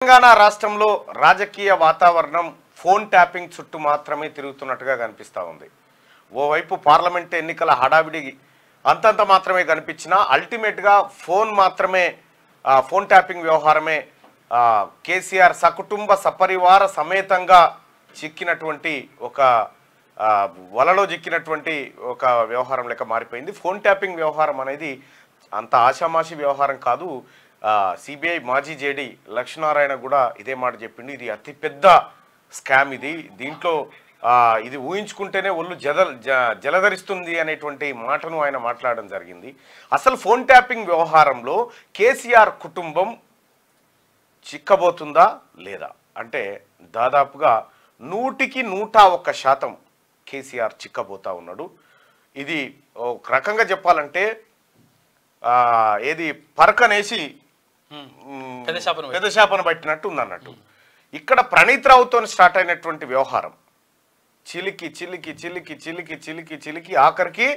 తెలంగాణ రాష్ట్రంలో రాజకీయ వాతావరణం ఫోన్ ట్యాపింగ్ చుట్టూ మాత్రమే తిరుగుతున్నట్టుగా కనిపిస్తూ ఉంది ఓవైపు పార్లమెంట్ ఎన్నికల హడావిడి అంతంత మాత్రమే కనిపించినా అల్టిమేట్గా ఫోన్ మాత్రమే ఆ, ఫోన్ ట్యాపింగ్ వ్యవహారమే ఆ, కేసీఆర్ సకుటుంబ సపరివార సమేతంగా చిక్కినటువంటి ఒక ఆ, వలలో చిక్కినటువంటి ఒక వ్యవహారం లెక్క మారిపోయింది ఫోన్ ట్యాపింగ్ వ్యవహారం అనేది అంత ఆషామాషి వ్యవహారం కాదు సిబిఐ మాజీ జేడి లక్ష్మీనారాయణ కూడా ఇదే మాట చెప్పిండు ఇది అతిపెద్ద స్కామ్ ఇది దీంట్లో ఆ, ఇది ఊహించుకుంటేనే ఒళ్ళు జల జ- జలధరిస్తుంది అనేటువంటి మాటను ఆయన మాట్లాడడం జరిగింది అసలు ఫోన్ ట్యాపింగ్ వ్యవహారంలో కేసీఆర్ కుటుంబం చిక్కబోతుందా లేదా అంటే దాదాపుగా నూటికి నూట ఒక్క శాతం కేసీఆర్ చిక్కబోతా ఉన్నాడు ఇది ఒక రకంగా చెప్పాలంటే ఆ, ఏది పరకనేసి ఉమ్. మ్, పెద్ద చేపను పెద్ద చేపను పట్టినట్టు ఉందన్నట్టు ఇక్కడ ప్రణీత్ రావుతో స్టార్ట్ అయినటువంటి వ్యవహారం చిలికి చిలికి చిలికి చిలికి చిలికి చిలికి ఆఖరికి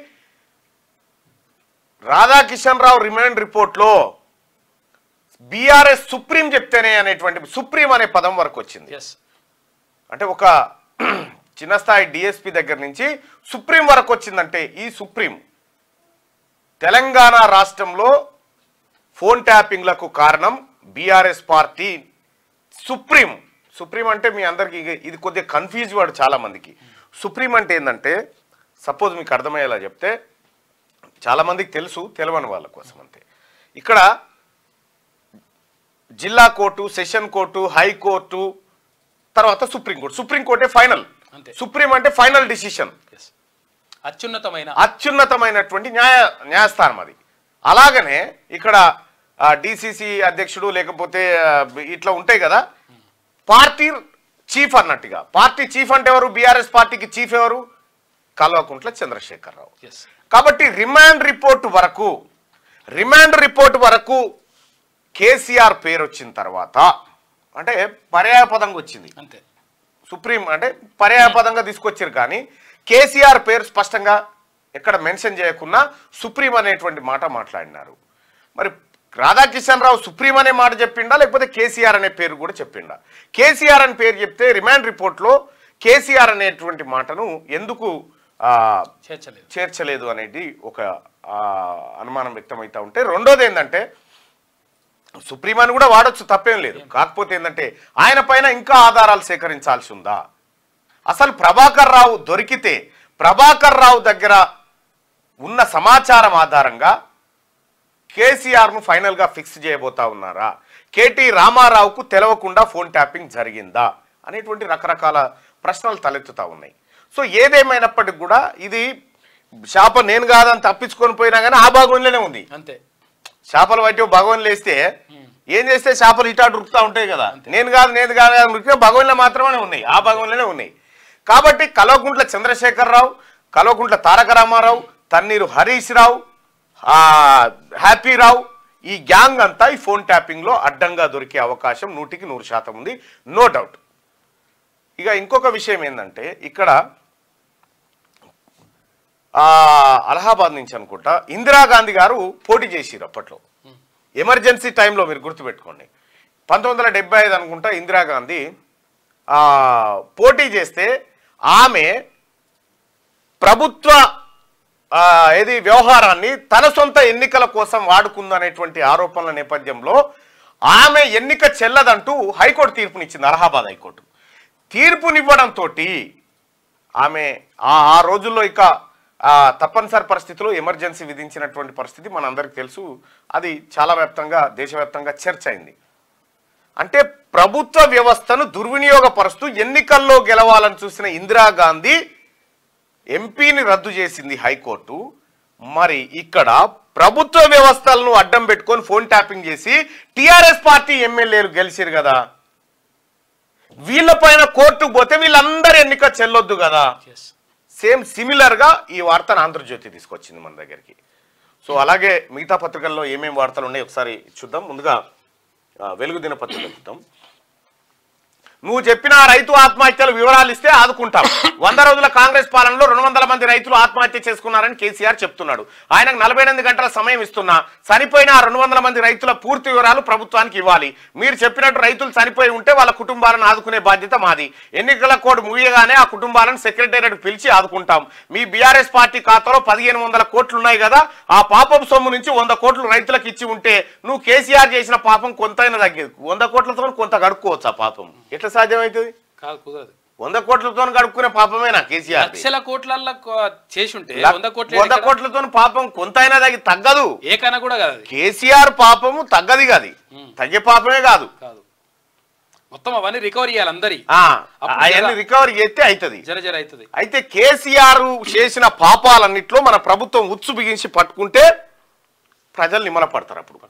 రాధాకిషన్ రావు రిమైండ్ రిపోర్ట్లో బీఆర్ఎస్ సుప్రీం చెప్తేనే అనేటువంటి సుప్రీం అనే పదం వరకు వచ్చింది ఎస్ అంటే ఒక చిన్న స్థాయి డిఎస్పి దగ్గర నుంచి సుప్రీం వరకు వచ్చిందంటే ఈ సుప్రీం తెలంగాణ రాష్ట్రంలో ఫోన్ ట్యాపింగ్లకు కారణం బీఆర్ఎస్ పార్టీ సుప్రీం సుప్రీం అంటే మీ అందరికి ఇగ- ఇది కొద్దిగా కన్ఫ్యూజ్ వాడు చాలా మందికి సుప్రీం అంటే ఏంటంటే సపోజ్ మీకు అర్థమయ్యేలా చెప్తే చాలా మందికి తెలుసు తెలవని వాళ్ళ కోసం అంతే ఇక్కడ జిల్లా కోర్టు సెషన్ కోర్టు హైకోర్టు తర్వాత సుప్రీంకోర్టు సుప్రీంకోర్టే ఫైనల్ అంతే. సుప్రీం అంటే ఫైనల్ డిసిషన్ ఎస్ అత్యున్నతమైన అత్యున్నతమైనటువంటి న్యాయ న్యాయస్థానం అది అలాగనే ఇక్కడ డిసిసి అధ్యక్షుడు లేకపోతే ఆ, ఇట్లా ఉంటాయి కదా పార్టీ చీఫ్ అన్నట్టుగా పార్టీ చీఫ్ అంటే ఎవరు బీఆర్ఎస్ పార్టీకి చీఫ్ ఎవరు కల్వకుంట్ల చంద్రశేఖరరావు ఎస్ కాబట్టి రిమాండ్ రిపోర్ట్ వరకు రిమాండ్ రిపోర్ట్ వరకు కేసీఆర్ పేరు వచ్చిన తర్వాత అంటే పర్యాయపదంగా వచ్చింది అంతే సుప్రీం అంటే పర్యాయపదంగా తీసుకొచ్చారు కానీ కేసీఆర్ పేరు స్పష్టంగా ఎక్కడ మెన్షన్ చేయకుండా సుప్రీం అనేటువంటి మాట మాట్లాడినారు మరి రాధాకిషన్ రావు సుప్రీం అనే మాట చెప్పిండా లేకపోతే కేసీఆర్ అనే పేరు కూడా చెప్పిండా కేసీఆర్ అని పేరు చెప్తే రిమాండ్ రిపోర్ట్లో కేసీఆర్ అనేటువంటి మాటను ఎందుకు ఆ, చేర్చలేదు చేర్చలేదు అనేది ఒక ఆ, అనుమానం వ్యక్తమవుతా ఉంటే రెండోది ఏంటంటే సుప్రీం అని కూడా వాడొచ్చు తప్పేం లేదు కాకపోతే ఏంటంటే ఆయన పైన ఇంకా ఆధారాలు సేకరించాల్సి ఉందా అసలు ప్రభాకర్ రావు దొరికితే ప్రభాకర్ రావు దగ్గర ఉన్న సమాచారం ఆధారంగా కేసీఆర్ను ఫైనల్గా ఫిక్స్ చేయబోతా ఉన్నారా కేటీ రామారావుకు తెలవకుండా ఫోన్ ట్యాపింగ్ జరిగిందా అనేటువంటి రకరకాల ప్రశ్నలు తలెత్తుతా ఉన్నాయి సో ఏదేమైనప్పటికి కూడా ఇది శాప నేను కాదని తప్పించుకొని పోయినా కానీ ఆ భాగంలోనే ఉంది అంతే చేపలు పట్టి భగవన్ లేస్తే ఏం చేస్తే చేపలు ఇటా ఉరుకుతా ఉంటాయి కదా నేను కాదు నేను కాదు అని ఉరికితే భగవన్లో మాత్రమే ఉన్నాయి ఆ భగవన్లోనే ఉన్నాయి కాబట్టి కల్వకుంట్ల చంద్రశేఖరరావు కల్వకుంట్ల తారక రామారావు తన్నీరు హరీష్ రావు ఆ, హ్యాపీ రావు ఈ గ్యాంగ్ అంతా ఈ ఫోన్ ట్యాపింగ్లో అడ్డంగా దొరికే అవకాశం నూటికి నూరు శాతం ఉంది నో డౌట్ ఇక ఇంకొక విషయం ఏంటంటే ఇక్కడ ఆ, అలహాబాద్ నుంచి అనుకుంటా ఇందిరాగాంధీ గారు పోటీ చేసిరు అప్పట్లో ఎమర్జెన్సీ టైంలో మీరు గుర్తుపెట్టుకోండి పంతొమ్మిది వందల డెబ్బై ఐదు అనుకుంటా ఇందిరాగాంధీ ఆ, పోటీ చేస్తే ఆమె ప్రభుత్వ ఆ, ఏది వ్యవహారాన్ని తన సొంత ఎన్నికల కోసం వాడుకుందనేటువంటి ఆరోపణల నేపథ్యంలో ఆమె ఎన్నిక చెల్లదంటూ హైకోర్టు తీర్పునిచ్చింది అలహాబాద్ హైకోర్టు తీర్పునివ్వడంతో ఆమె ఆ ఆ రోజుల్లో ఇక ఆ, తప్పనిసరి పరిస్థితిలో ఎమర్జెన్సీ విధించినటువంటి పరిస్థితి మనందరికీ తెలుసు అది చాలా వ్యాప్తంగా దేశవ్యాప్తంగా చర్చ అయింది అంటే ప్రభుత్వ వ్యవస్థను దుర్వినియోగపరుస్తూ ఎన్నికల్లో గెలవాలని చూసిన ఇందిరాగాంధీ ఎంపీని రద్దు చేసింది హైకోర్టు మరి ఇక్కడ ప్రభుత్వ వ్యవస్థలను అడ్డం పెట్టుకొని ఫోన్ ట్యాపింగ్ చేసి టిఆర్ఎస్ పార్టీ ఎమ్మెల్యేలు గెలిచారు కదా వీళ్ళపైన కోర్టుకు పోతే వీళ్ళందరూ ఎన్నిక చెల్లొద్దు కదా ఎస్ సేమ్ సిమిలర్ గా ఈ వార్తను ఆంధ్రజ్యోతి తీసుకొచ్చింది మన దగ్గరికి సో అలాగే మిగతా పత్రికల్లో ఏమేమి వార్తలు ఉన్నాయో ఒకసారి చూద్దాం ముందుగా ఆ, వెలుగు దినపత్రిక చూద్దాం నువ్వు చెప్పిన ఆ రైతు ఆత్మహత్యల వివరాలు ఇస్తే ఆదుకుంటాం వంద రోజుల కాంగ్రెస్ పాలనలో రెండు వందల మంది రైతులు ఆత్మహత్య చేసుకున్నారని కేసీఆర్ చెప్తున్నాడు ఆయనకు నలభై ఎనిమిది గంటల సమయం ఇస్తున్నా చనిపోయిన ఆ రెండు వందల మంది రైతుల పూర్తి వివరాలు ప్రభుత్వానికి ఇవ్వాలి మీరు చెప్పినట్టు రైతులు చనిపోయి ఉంటే వాళ్ళ కుటుంబాలను ఆదుకునే బాధ్యత మాది ఎన్నికల కోడ్ ముగియగానే ఆ కుటుంబాలను సెక్రటేరియట్ పిలిచి ఆదుకుంటాం మీ బీఆర్ఎస్ పార్టీ ఖాతాలో పదిహేను వందల కోట్లు ఉన్నాయి కదా ఆ పాపం సొమ్ము నుంచి వంద కోట్లు రైతులకు ఇచ్చి ఉంటే నువ్వు కేసీఆర్ చేసిన పాపం కొంతైనా తగ్గేది వంద కోట్లతో కొంత గడుక్కోవచ్చు ఆ పాపం ఎట్లా సాధ్యమవుతుంది కాదు కుదరదు వంద కోట్లతో గడుక్కునే పాపమేనా కేసీఆర్ లక్షల కోట్లల్లో చేసి ఉంటే వంద కోట్లు వంద కోట్లతో పాపం కొంతైనా తగ్గి తగ్గదు ఏకైనా కూడా కాదు అది కేసీఆర్ పాపము తగ్గది కాదు తగ్గే పాపమే కాదు కాదు మొత్తం అవన్నీ రికవరీ చేయాలి అందరి ఆ, అప్పుడు అవన్నీ జర- రికవరీ చేస్తే అవుతుంది జర జర అవుతుంది అయితే కేసీఆర్ చేసిన పాపాలన్నిట్లో మన ప్రభుత్వం ఉచ్చు బిగించి పట్టుకుంటే ప్రజలు నిమ్మల పడతారు అప్పుడు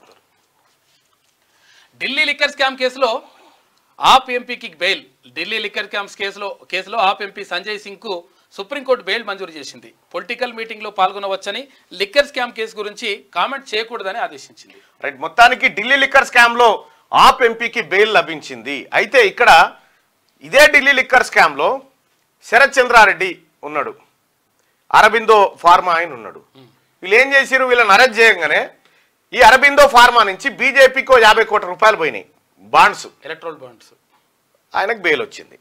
ఢిల్లీ లిక్కర్ స్కామ్ కేసులో ఆప్ ఎంపీకి బెయిల్ ఢిల్లీ లిక్కర్ స్కామ్స్ కేసులో కేసులో ఆప్ ఎంపీ సంజయ్ సింగ్ కు సుప్రీంకోర్టు బెయిల్ మంజూరు చేసింది పొలిటికల్ మీటింగ్ లో పాల్గొనవచ్చని లిక్కర్ స్కామ్ కేసు గురించి కామెంట్ చేయకూడదని ఆదేశించింది రైట్ మొత్తానికి ఢిల్లీ లిక్కర్ స్కామ్ లో ఆప్ ఎంపీకి బెయిల్ లభించింది అయితే ఇక్కడ ఇదే ఢిల్లీ లిక్కర్ స్కామ్ లో శరత్ చంద్రారెడ్డి ఉన్నాడు అరబిందో ఫార్మా ఆయన ఉన్నాడు వీళ్ళు ఏం చేసిరు వీళ్ళని అరెస్ట్ చేయగానే ఈ అరబిందో ఫార్మా నుంచి బీజేపీకి యాభై కోట్ల రూపాయలు పోయినాయి బాండ్స్ ఎలక్ట్రోల్ బాండ్స్ ఆయనకు బెయిల్ వచ్చింది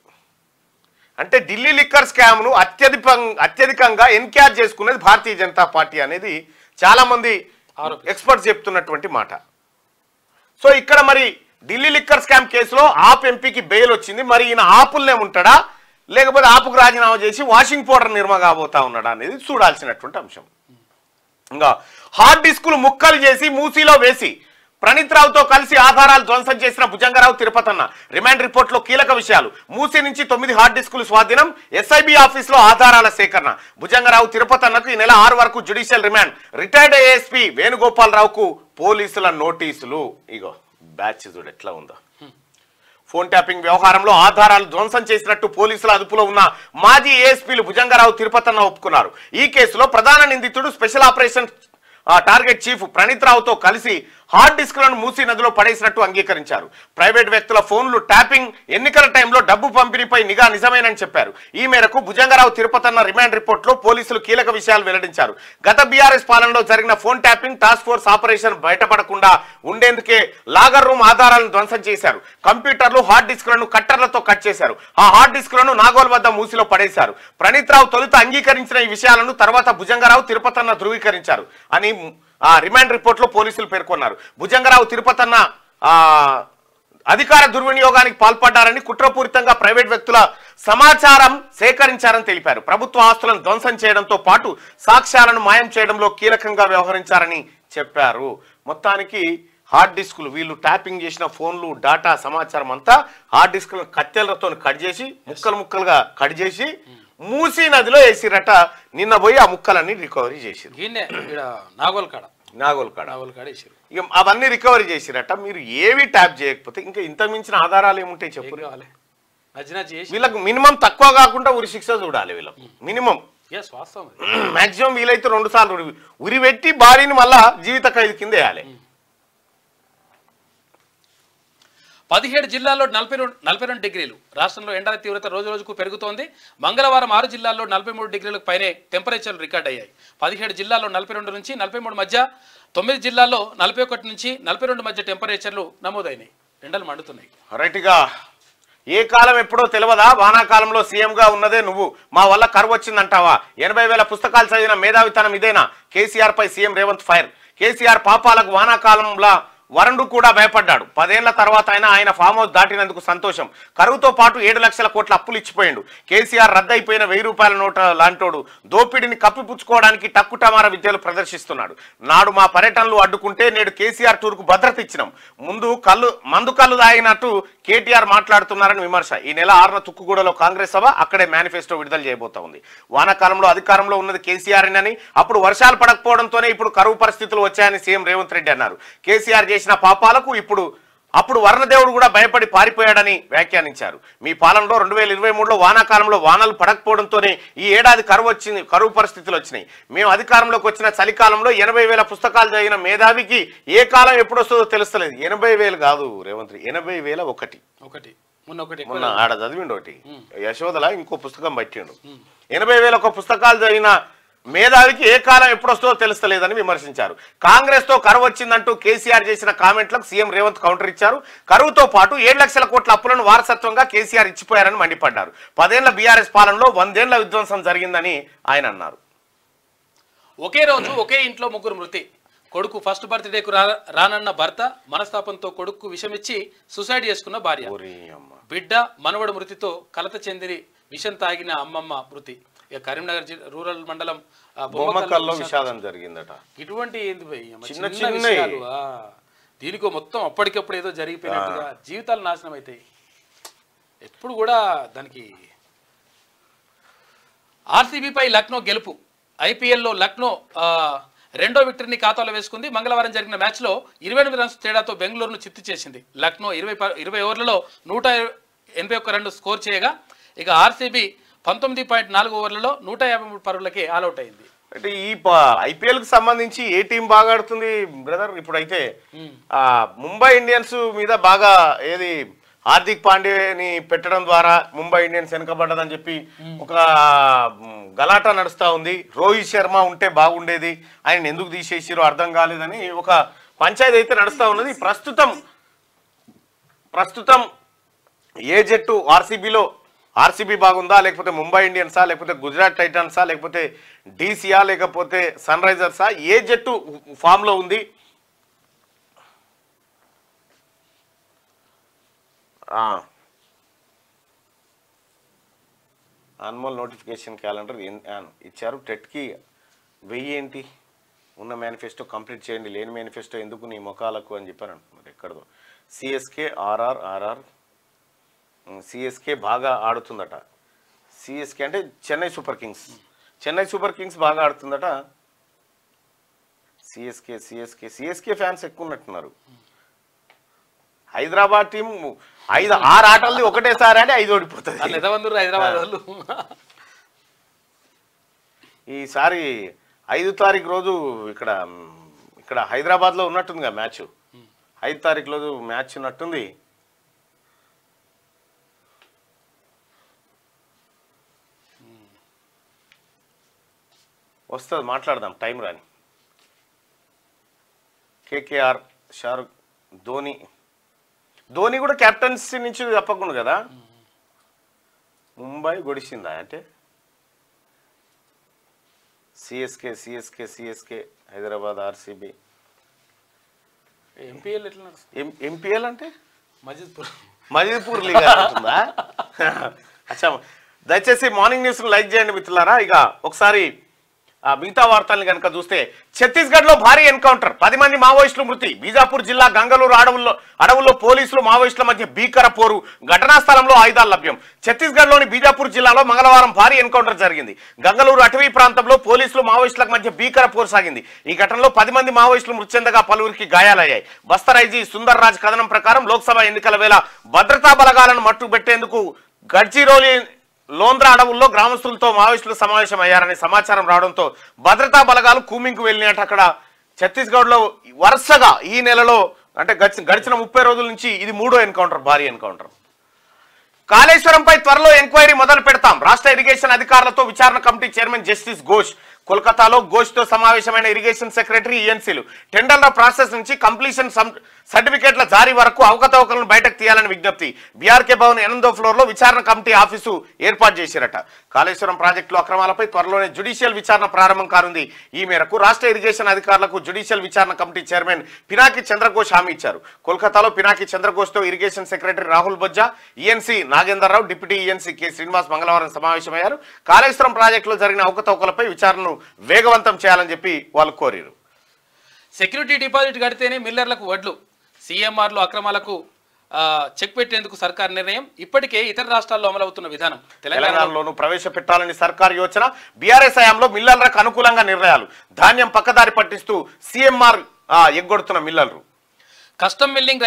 అంటే ఢిల్లీ లిక్కర్ స్కామ్ను అత్యధికం అత్యధికంగా ఎన్క్యాచ్ చేసుకునేది భారతీయ జనతా పార్టీ అనేది చాలా మంది ఆరోపిస్తారు. ఎక్స్పర్ట్స్ చెప్తున్నటువంటి మాట సో ఇక్కడ మరి ఢిల్లీ లిక్కర్ స్కామ్ కేసులో ఆప్ ఎంపీకి బెయిల్ వచ్చింది మరి ఈయన ఆపుల్నే ఉంటాడా లేకపోతే ఆపుకు రాజీనామా చేసి వాషింగ్ పౌడర్ నిర్మ కాబోతా ఉన్నాడా అనేది చూడాల్సినటువంటి అంశం ఇంకా హార్డ్ డిస్కులు ముక్కలు చేసి మూసీలో వేసి ప్రణీత్ రావుతో కలిసి ఆధారాలు ధ్వంసం చేసిన భుజంగరావు తిరుపతన్న రిమాండ్ రిపోర్ట్లో కీలక విషయాలు మూసీ నుంచి తొమ్మిది హార్డ్ డిస్కులు స్వాధీనం ఎస్ఐబి ఆఫీస్లో ఆధారాల సేకరణ భుజంగరావు తిరుపతన్నకు ఈ నెల ఆరు వరకు జ్యుడిషియల్ రిమాండ్ రిటైర్డ్ ఏఎస్పీ వేణుగోపాలరావుకు పోలీసుల నోటీసులు ఇగో బ్యాచ్ చూడు ఎట్లా ఉందో ఫోన్ ట్యాపింగ్ వ్యవహారంలో ఆధారాలు ధ్వంసం చేసినట్టు పోలీసుల అదుపులో ఉన్న మాజీ ఏఎస్పీలు భుజంగరావు తిరుపతన్న ఒప్పుకున్నారు ఈ కేసులో ప్రధాన నిందితుడు స్పెషల్ ఆపరేషన్ ఆ, టార్గెట్ చీఫ్ ప్రణీత్ రావుతో కలిసి హార్డ్ డిస్క్లను మూసీ నదిలో పడేసినట్టు అంగీకరించారు ప్రైవేట్ వ్యక్తుల ఫోన్లు ట్యాపింగ్ ఎన్నికల టైంలో డబ్బు పంపిణీపై నిఘా నిజమేనని చెప్పారు ఈ మేరకు భుజంగరావు తిరుపతన్న రిమాండ్ రిపోర్ట్లో పోలీసులు కీలక విషయాలు వెల్లడించారు గత బీఆర్ఎస్ పాలనలో జరిగిన phone tapping task force operation బయటపడకుండా ఉండేందుకే లాగర్ రూమ్ ఆధారాలను ధ్వంసం చేశారు కంప్యూటర్లు హార్డ్ డిస్క్లను కట్టర్లతో కట్ చేశారు ఆ హార్డ్ డిస్క్లను నాగోల్ వద్ద మూసిలో పడేశారు ప్రణీత్ రావు తొలుత అంగీకరించిన ఈ విషయాలను తర్వాత భుజంగరావు తిరుపతన్న ధృవీకరించారు అని ఆ రిమాండ్ రిపోర్ట్లో పోలీసులు పేర్కొన్నారు భుజంగరావు తిరుపతన్న ఆ అధికార దుర్వినియోగానికి పాల్పడ్డారని కుట్రపూరితంగా ప్రైవేట్ వ్యక్తుల సమాచారం సేకరించారని తెలిపారు ప్రభుత్వ ఆస్తులను ధ్వంసం చేయడంతో పాటు సాక్ష్యాలను మాయం చేయడంలో కీలకంగా వ్యవహరించారని చెప్పారు మొత్తానికి హార్డ్ డిస్కులు వీళ్ళు ట్యాపింగ్ చేసిన ఫోన్లు డేటా సమాచారం అంతా హార్డ్ డిస్కులను కత్తెలతో కట్ చేసి ముక్కలు ముక్కలుగా కట్ చేసి మూసీ నదిలో వేసిరట నిన్న పోయి ఆ ముక్కలన్నీ రికవరీ చేసిరు ఈయనే ఇక్కడ నాగోల్ కాడ నాగోల్ కాడ నాగోల్ కాడ వేసారు ఇక అవన్నీ రికవరీ చేసిరట మీరు ఏవి ట్యాప్ చేయకపోతే ఇంకా ఇంత మించిన ఆధారాలు ఏముంటాయి ఏం చెప్పు కావాలి నచ్చినా చేసి వీళ్ళకు మినిమం తక్కువ కాకుండా ఉరి శిక్ష చూడాలి వీళ్ళకు మినిమం ఎస్ వాస్తవం అది. మాక్సిమం వీలైతే రెండు సార్లు ఉరి ఉరి పెట్టి బాడీని మళ్ళా జీవిత ఖైదు కింద వేయాలి పదిహేడు జిల్లాల్లో నలభై రెండు నలభై రెండు డిగ్రీలు రాష్ట్రంలో ఎండల తీవ్రత రోజు రోజుకు పెరుగుతోంది మంగళవారం ఆరు జిల్లాల్లో నలభై మూడు డిగ్రీలకు పైనే టెంపరేచర్లు రికార్డ్ అయ్యాయి పదిహేడు జిల్లాల్లో నలభై రెండు నుంచి నలభై మూడు మధ్య తొమ్మిది జిల్లాల్లో నలభై ఒకటి నుంచి నలభై రెండు మధ్య టెంపరేచర్లు నమోదైనాయి ఎండలు మండుతున్నాయి రైట్గా ఏ కాలం ఎప్పుడో తెలియదా వానాకాలంలో సీఎంగా ఉన్నదే నువ్వు మా వల్ల కరువు వచ్చిందంటావా ఎనభై వేల పుస్తకాలు చదివిన మేధావితనం ఇదేనా కేసీఆర్ పై సీఎం రేవంత్ ఫైర్ కేసీఆర్ పాపాలకు వానాకాలంలో వరుణుడు కూడా భయపడ్డాడు పదేళ్ల తర్వాత అయినా ఆయన ఫామ్ హౌస్ దాటినందుకు సంతోషం కరువుతో పాటు ఏడు లక్షల కోట్ల అప్పులు ఇచ్చిపోయిండు కేసీఆర్ రద్దయిపోయిన వెయ్యి రూపాయల నోట లాంటోడు దోపిడిని కప్పిపుచ్చుకోవడానికి టక్కుటమార విద్యలు ప్రదర్శిస్తున్నాడు నాడు మా పర్యటనలు అడ్డుకుంటే నేడు కేసీఆర్ టూర్కు భద్రత ఇచ్చినాం ముందు కళ్ళు మందు కళ్ళు తాగినట్టు కేటీఆర్ మాట్లాడుతున్నారని విమర్శ ఈ నెల ఆరున తుక్కుగూడలో కాంగ్రెస్ సభ అక్కడే మేనిఫెస్టో విడుదల చేయబోతా ఉంది వానాకాలంలో అధికారంలో ఉన్నది కేసీఆర్ అని అప్పుడు వర్షాలు పడకపోవడంతోనే ఇప్పుడు కరువు పరిస్థితులు వచ్చాయని సీఎం రేవంత్ రెడ్డి అన్నారు కేసీఆర్ చేసిన పాపాలకు ఇప్పుడు అప్పుడు వర్ణదేవుడు కూడా భయపడి పారిపోయాడని వ్యాఖ్యానించారు మీ పాలనలో రెండు వేల ఇరవై మూడులో వానాకాలంలో వానలు పడకపోవడంతోనే ఈ ఏడాది కరువు వచ్చింది కరువు పరిస్థితులు వచ్చినాయి మేము అధికారంలోకి వచ్చిన చలికాలంలో ఎనభై వేల పుస్తకాలు చదివిన మేధావికి ఏ కాలం ఎప్పుడు వస్తుందో తెలుస్తలేదు ఎనభై వేలు కాదు రేవంత్ రెడ్డి ఎనభై వేల ఒకటి ఒకటి మొన్న ఒకటి ఎక్కువ మొన్న ఆడ చదివిండు ఒకటి యశోదల ఇంకో పుస్తకం పట్టిండు ఎనభై వేల ఒక పుస్తకాలు చదివిన మేధావికి ఏ కాలం ఎప్పుడొస్తుందో తెలుస్తలేదని విమర్శించారు కాంగ్రెస్ తో కరువు వచ్చిందంటూ కేసీఆర్ చేసిన కామెంట్లకు సీఎం రేవంత్ కౌంటర్ ఇచ్చారు కరువుతో పాటు ఏడు లక్షల కోట్ల అప్పులను వారసత్వంగా కేసీఆర్ ఇచ్చిపోయారని మండిపడ్డారు పదేళ్ల బీఆర్ఎస్ పాలనలో వందేళ్ల విధ్వంసం జరిగిందని ఆయన అన్నారు ఒకే రోజు ఒకే ఇంట్లో ముగ్గురు మృతి కొడుకు ఫస్ట్ బర్త్డేకు రా రానన్న భర్త మనస్తాపంతో కొడుకు విషమిచ్చి సూసైడ్ చేసుకున్న భార్య ఓరి అమ్మ బిడ్డ మనవడు మృతితో కలత చెందిన విషం తాగిన అమ్మమ్మ మృతి ఇక కరీంనగర్ జిల్లా రూరల్ మండలం ఆ, బొమ్మకల్లో బొమ్మకల్లో విషాదం. విషాదం జరిగిందట ఇటువంటి ఏంది భయ్ అమ్మ, చిన్న చిన్న చిన్నవి. విషయాలు, ఆ. దీనికో మొత్తం అప్పటికప్పుడు ఏదో జరిగిపోయినట్టుగా జీవితాలు నాశనం అవుతాయి ఎప్పుడు కూడా దానికి ఆర్సీబీపై లక్నో గెలుపు ఐపీఎల్లో లక్నో ఆ, రెండో విక్టరీని ఖాతాలో వేసుకుంది మంగళవారం జరిగిన మ్యాచ్లో ఇరవై ఎనిమిది రన్స్ తేడాతో బెంగళూరును చిత్తు చేసింది లక్నో ఇరవై ప- ఇరవై ఓవర్లలో నూట ఎనభై ఒక్క రన్ను స్కోర్ చేయగా ఇక ఆర్సీబీ పంతొమ్మిది పాయింట్ నాలుగు ఓవర్లలో నూట యాభై మూడు పరుగులకే ఆల్అవుట్ అయింది అంటే ఈ ఐపీఎల్ కి సంబంధించి ఏ టీం బాగా ఆడుతుంది బ్రదర్ ఇప్పుడైతే ఆ ముంబై ఇండియన్స్ మీద బాగా ఏది హార్దిక్ పాండ్యేని పెట్టడం ద్వారా ముంబై ఇండియన్స్ వెనకబడ్డదని చెప్పి ఒక మ్, గలాటా నడుస్తా ఉంది రోహిత్ శర్మ ఉంటే బాగుండేది ఆయన ఎందుకు తీసేసిరో అర్థం కాలేదని ఒక పంచాయతీ అయితే నడుస్తా ఉన్నది ప్రస్తుతం ప్రస్తుతం ఏ జట్టు ఆర్సీబీలో ఆర్సీబీ బాగుందా లేకపోతే ముంబై ఇండియన్సా లేకపోతే గుజరాత్ టైటన్సా లేకపోతే డీసీయా లేకపోతే సన్ రైజర్సా ఏ జట్టు ఫామ్లో ఉంది ఆ. అన్మోల్ నోటిఫికేషన్ క్యాలెండర్ ఎన్- ఆ, ఇచ్చారు టెట్కి వెయ్యి ఏంటి ఉన్న మేనిఫెస్టో కంప్లీట్ చేయండి లేని మేనిఫెస్టో ఎందుకు నీ ముఖాలకు అని చెప్పారు అంటున్నారు ఎక్కడదో సిఎస్కే ఆర్ఆర్ ఆర్ఆర్ సిఎస్కే బాగా ఆడుతుందట సిఎస్కే అంటే Chennai super kings Chennai super kings బాగా ఆడుతుందట సిఎస్కే సిఎస్కే సిఎస్కే ఫ్యాన్స్ ఎక్కువ ఉన్నట్టున్నారు హైదరాబాద్ టీం ఐదు ఆరు ఆటలది ఒకటేసారి అంటే ఐదు ఓడిపోతుంది వాళ్ళు ఎదవందురు హైదరాబాద్ వాళ్ళు ఈసారి ఐదు తారీఖు రోజు ఇక్కడ మ్, ఇక్కడ హైదరాబాద్లో ఉన్నట్టుందిగా మ్యాచ్ ఐదు తారీఖు రోజు మ్యాచ్ ఉన్నట్టుంది వస్తుంది మాట్లాడదాం టైం రాని కేకేఆర్ షారుఖ్ ధోని ధోని కూడా కెప్టెన్సీ నుంచి తప్పకుండా కదా ముంబై గొడిసిందా అంటే CSK CSK CSK Hyderabad RCB MPL ఎట్లా నడుస్తుంది ఎం ఎంపీఎల్ అంటే మజిద్పూర్ మజిద్పూర్ లీగ్ ఉంటుందా అచ్చా దయచేసి మార్నింగ్ న్యూస్ లైక్ చేయండి మిత్రులారా ఇక ఒకసారి ఆ, మిగతా వార్తల్ని కనుక చూస్తే ఛత్తీస్గఢ్ లో భారీ ఎన్కౌంటర్ పది మంది మావోయిస్టులు మృతి బీజాపూర్ జిల్లా గంగలూరు అడవుల్లో అడవుల్లో పోలీసులు మావోయిస్టుల మధ్య భీకర పోరు ఘటనా స్థలంలో ఆయుధాలు లభ్యం ఛత్తీస్గఢ్ లోని బీజాపూర్ జిల్లాలో మంగళవారం భారీ ఎన్కౌంటర్ జరిగింది గంగలూరు అటవీ ప్రాంతంలో పోలీసులు మావోయిస్టుల మధ్య భీకర పోరు సాగింది ఈ ఘటనలో పది మంది మావోయిస్టులు మృతి చెందగా పలువురికి గాయాలయ్యాయి బస్తర్ ఐజీ సుందర్ రాజ్ కథనం ప్రకారం లోక్సభ ఎన్నికల వేళ భద్రతా బలగాలను మట్టుబెట్టేందుకు గడ్చిరోలి లోంద్రా అడవుల్లో గ్రామస్తులతో మావోయిస్టులు సమావేశం అయ్యారనే సమాచారం రావడంతో భద్రతా బలగాలు కూమింగ్కు వెళ్ళినట్టు అక్కడ ఛత్తీస్గఢ్లో వరుసగా ఈ నెలలో అంటే గడిచిన గడిచిన ముప్పై రోజుల నుంచి ఇది మూడో ఎన్కౌంటర్ భారీ ఎన్కౌంటర్ కాళేశ్వరంపై త్వరలో ఎంక్వైరీ మొదలు పెడతాం రాష్ట్ర ఇరిగేషన్ అధికారులతో విచారణ కమిటీ చైర్మన్ జస్టిస్ ఘోష్ కోల్కతాలో ఘోష్తో సమావేశమైన ఇరిగేషన్ సెక్రటరీ ఈఎన్సీలు టెండర్ల ప్రాసెస్ నుంచి కంప్లీషన్ సం- సర్టిఫికేట్ల జారీ వరకు అవకతవకలను బయటకు తీయాలని విజ్ఞప్తి బీఆర్కే భవన్ ఎనిమిదో ఫ్లోర్ లో విచారణ కమిటీ ఆఫీసు ఏర్పాటు చేశారట కాళేశ్వరం ప్రాజెక్టులో అక్రమాలపై త్వరలోనే జ్యుడిషియల్ విచారణ ప్రారంభం కానుంది ఈ మేరకు రాష్ట్ర ఇరిగేషన్ అధికారులకు జ్యుడిషియల్ విచారణ కమిటీ చైర్మన్ పినాకి చంద్రఘోష్ హామీ ఇచ్చారు కోల్కతాలో పినాకి చంద్రఘోష్తో irrigation secretary Rahul Bojja ENC Nagender Rao deputy ENC K Srinivas మంగళవారం సమావేశమయ్యారు కాళేశ్వరం ప్రాజెక్టులో జరిగిన అవకతవకలపై విచారణను వేగవంతం చేయాలని చెప్పి వాళ్ళు కోరారు సెక్యూరిటీ డిపాజిట్ కడితేనే మిల్లర్లకు వడ్లు సీఎంఆర్లో అక్రమాలకు ఆ, చెక్ పెట్టేందుకు సర్కార్ నిర్ణయం ఇప్పటికే ఇతర రాష్ట్రాల్లో అమలవుతున్న విధానం తెలంగాణలో తెలంగాణలోనూ ప్రవేశపెట్టాలని సర్కార్ యోచన బీఆర్ఎస్ హయాంలో మిల్లర్లకు అనుకూలంగా నిర్ణయాలు ధాన్యం పక్కదారి పట్టిస్తూ సీఎంఆర్ ఎగ్గొడుతున్న మిల్లర్లు కస్టమ్ మిల్లింగ్ రైస్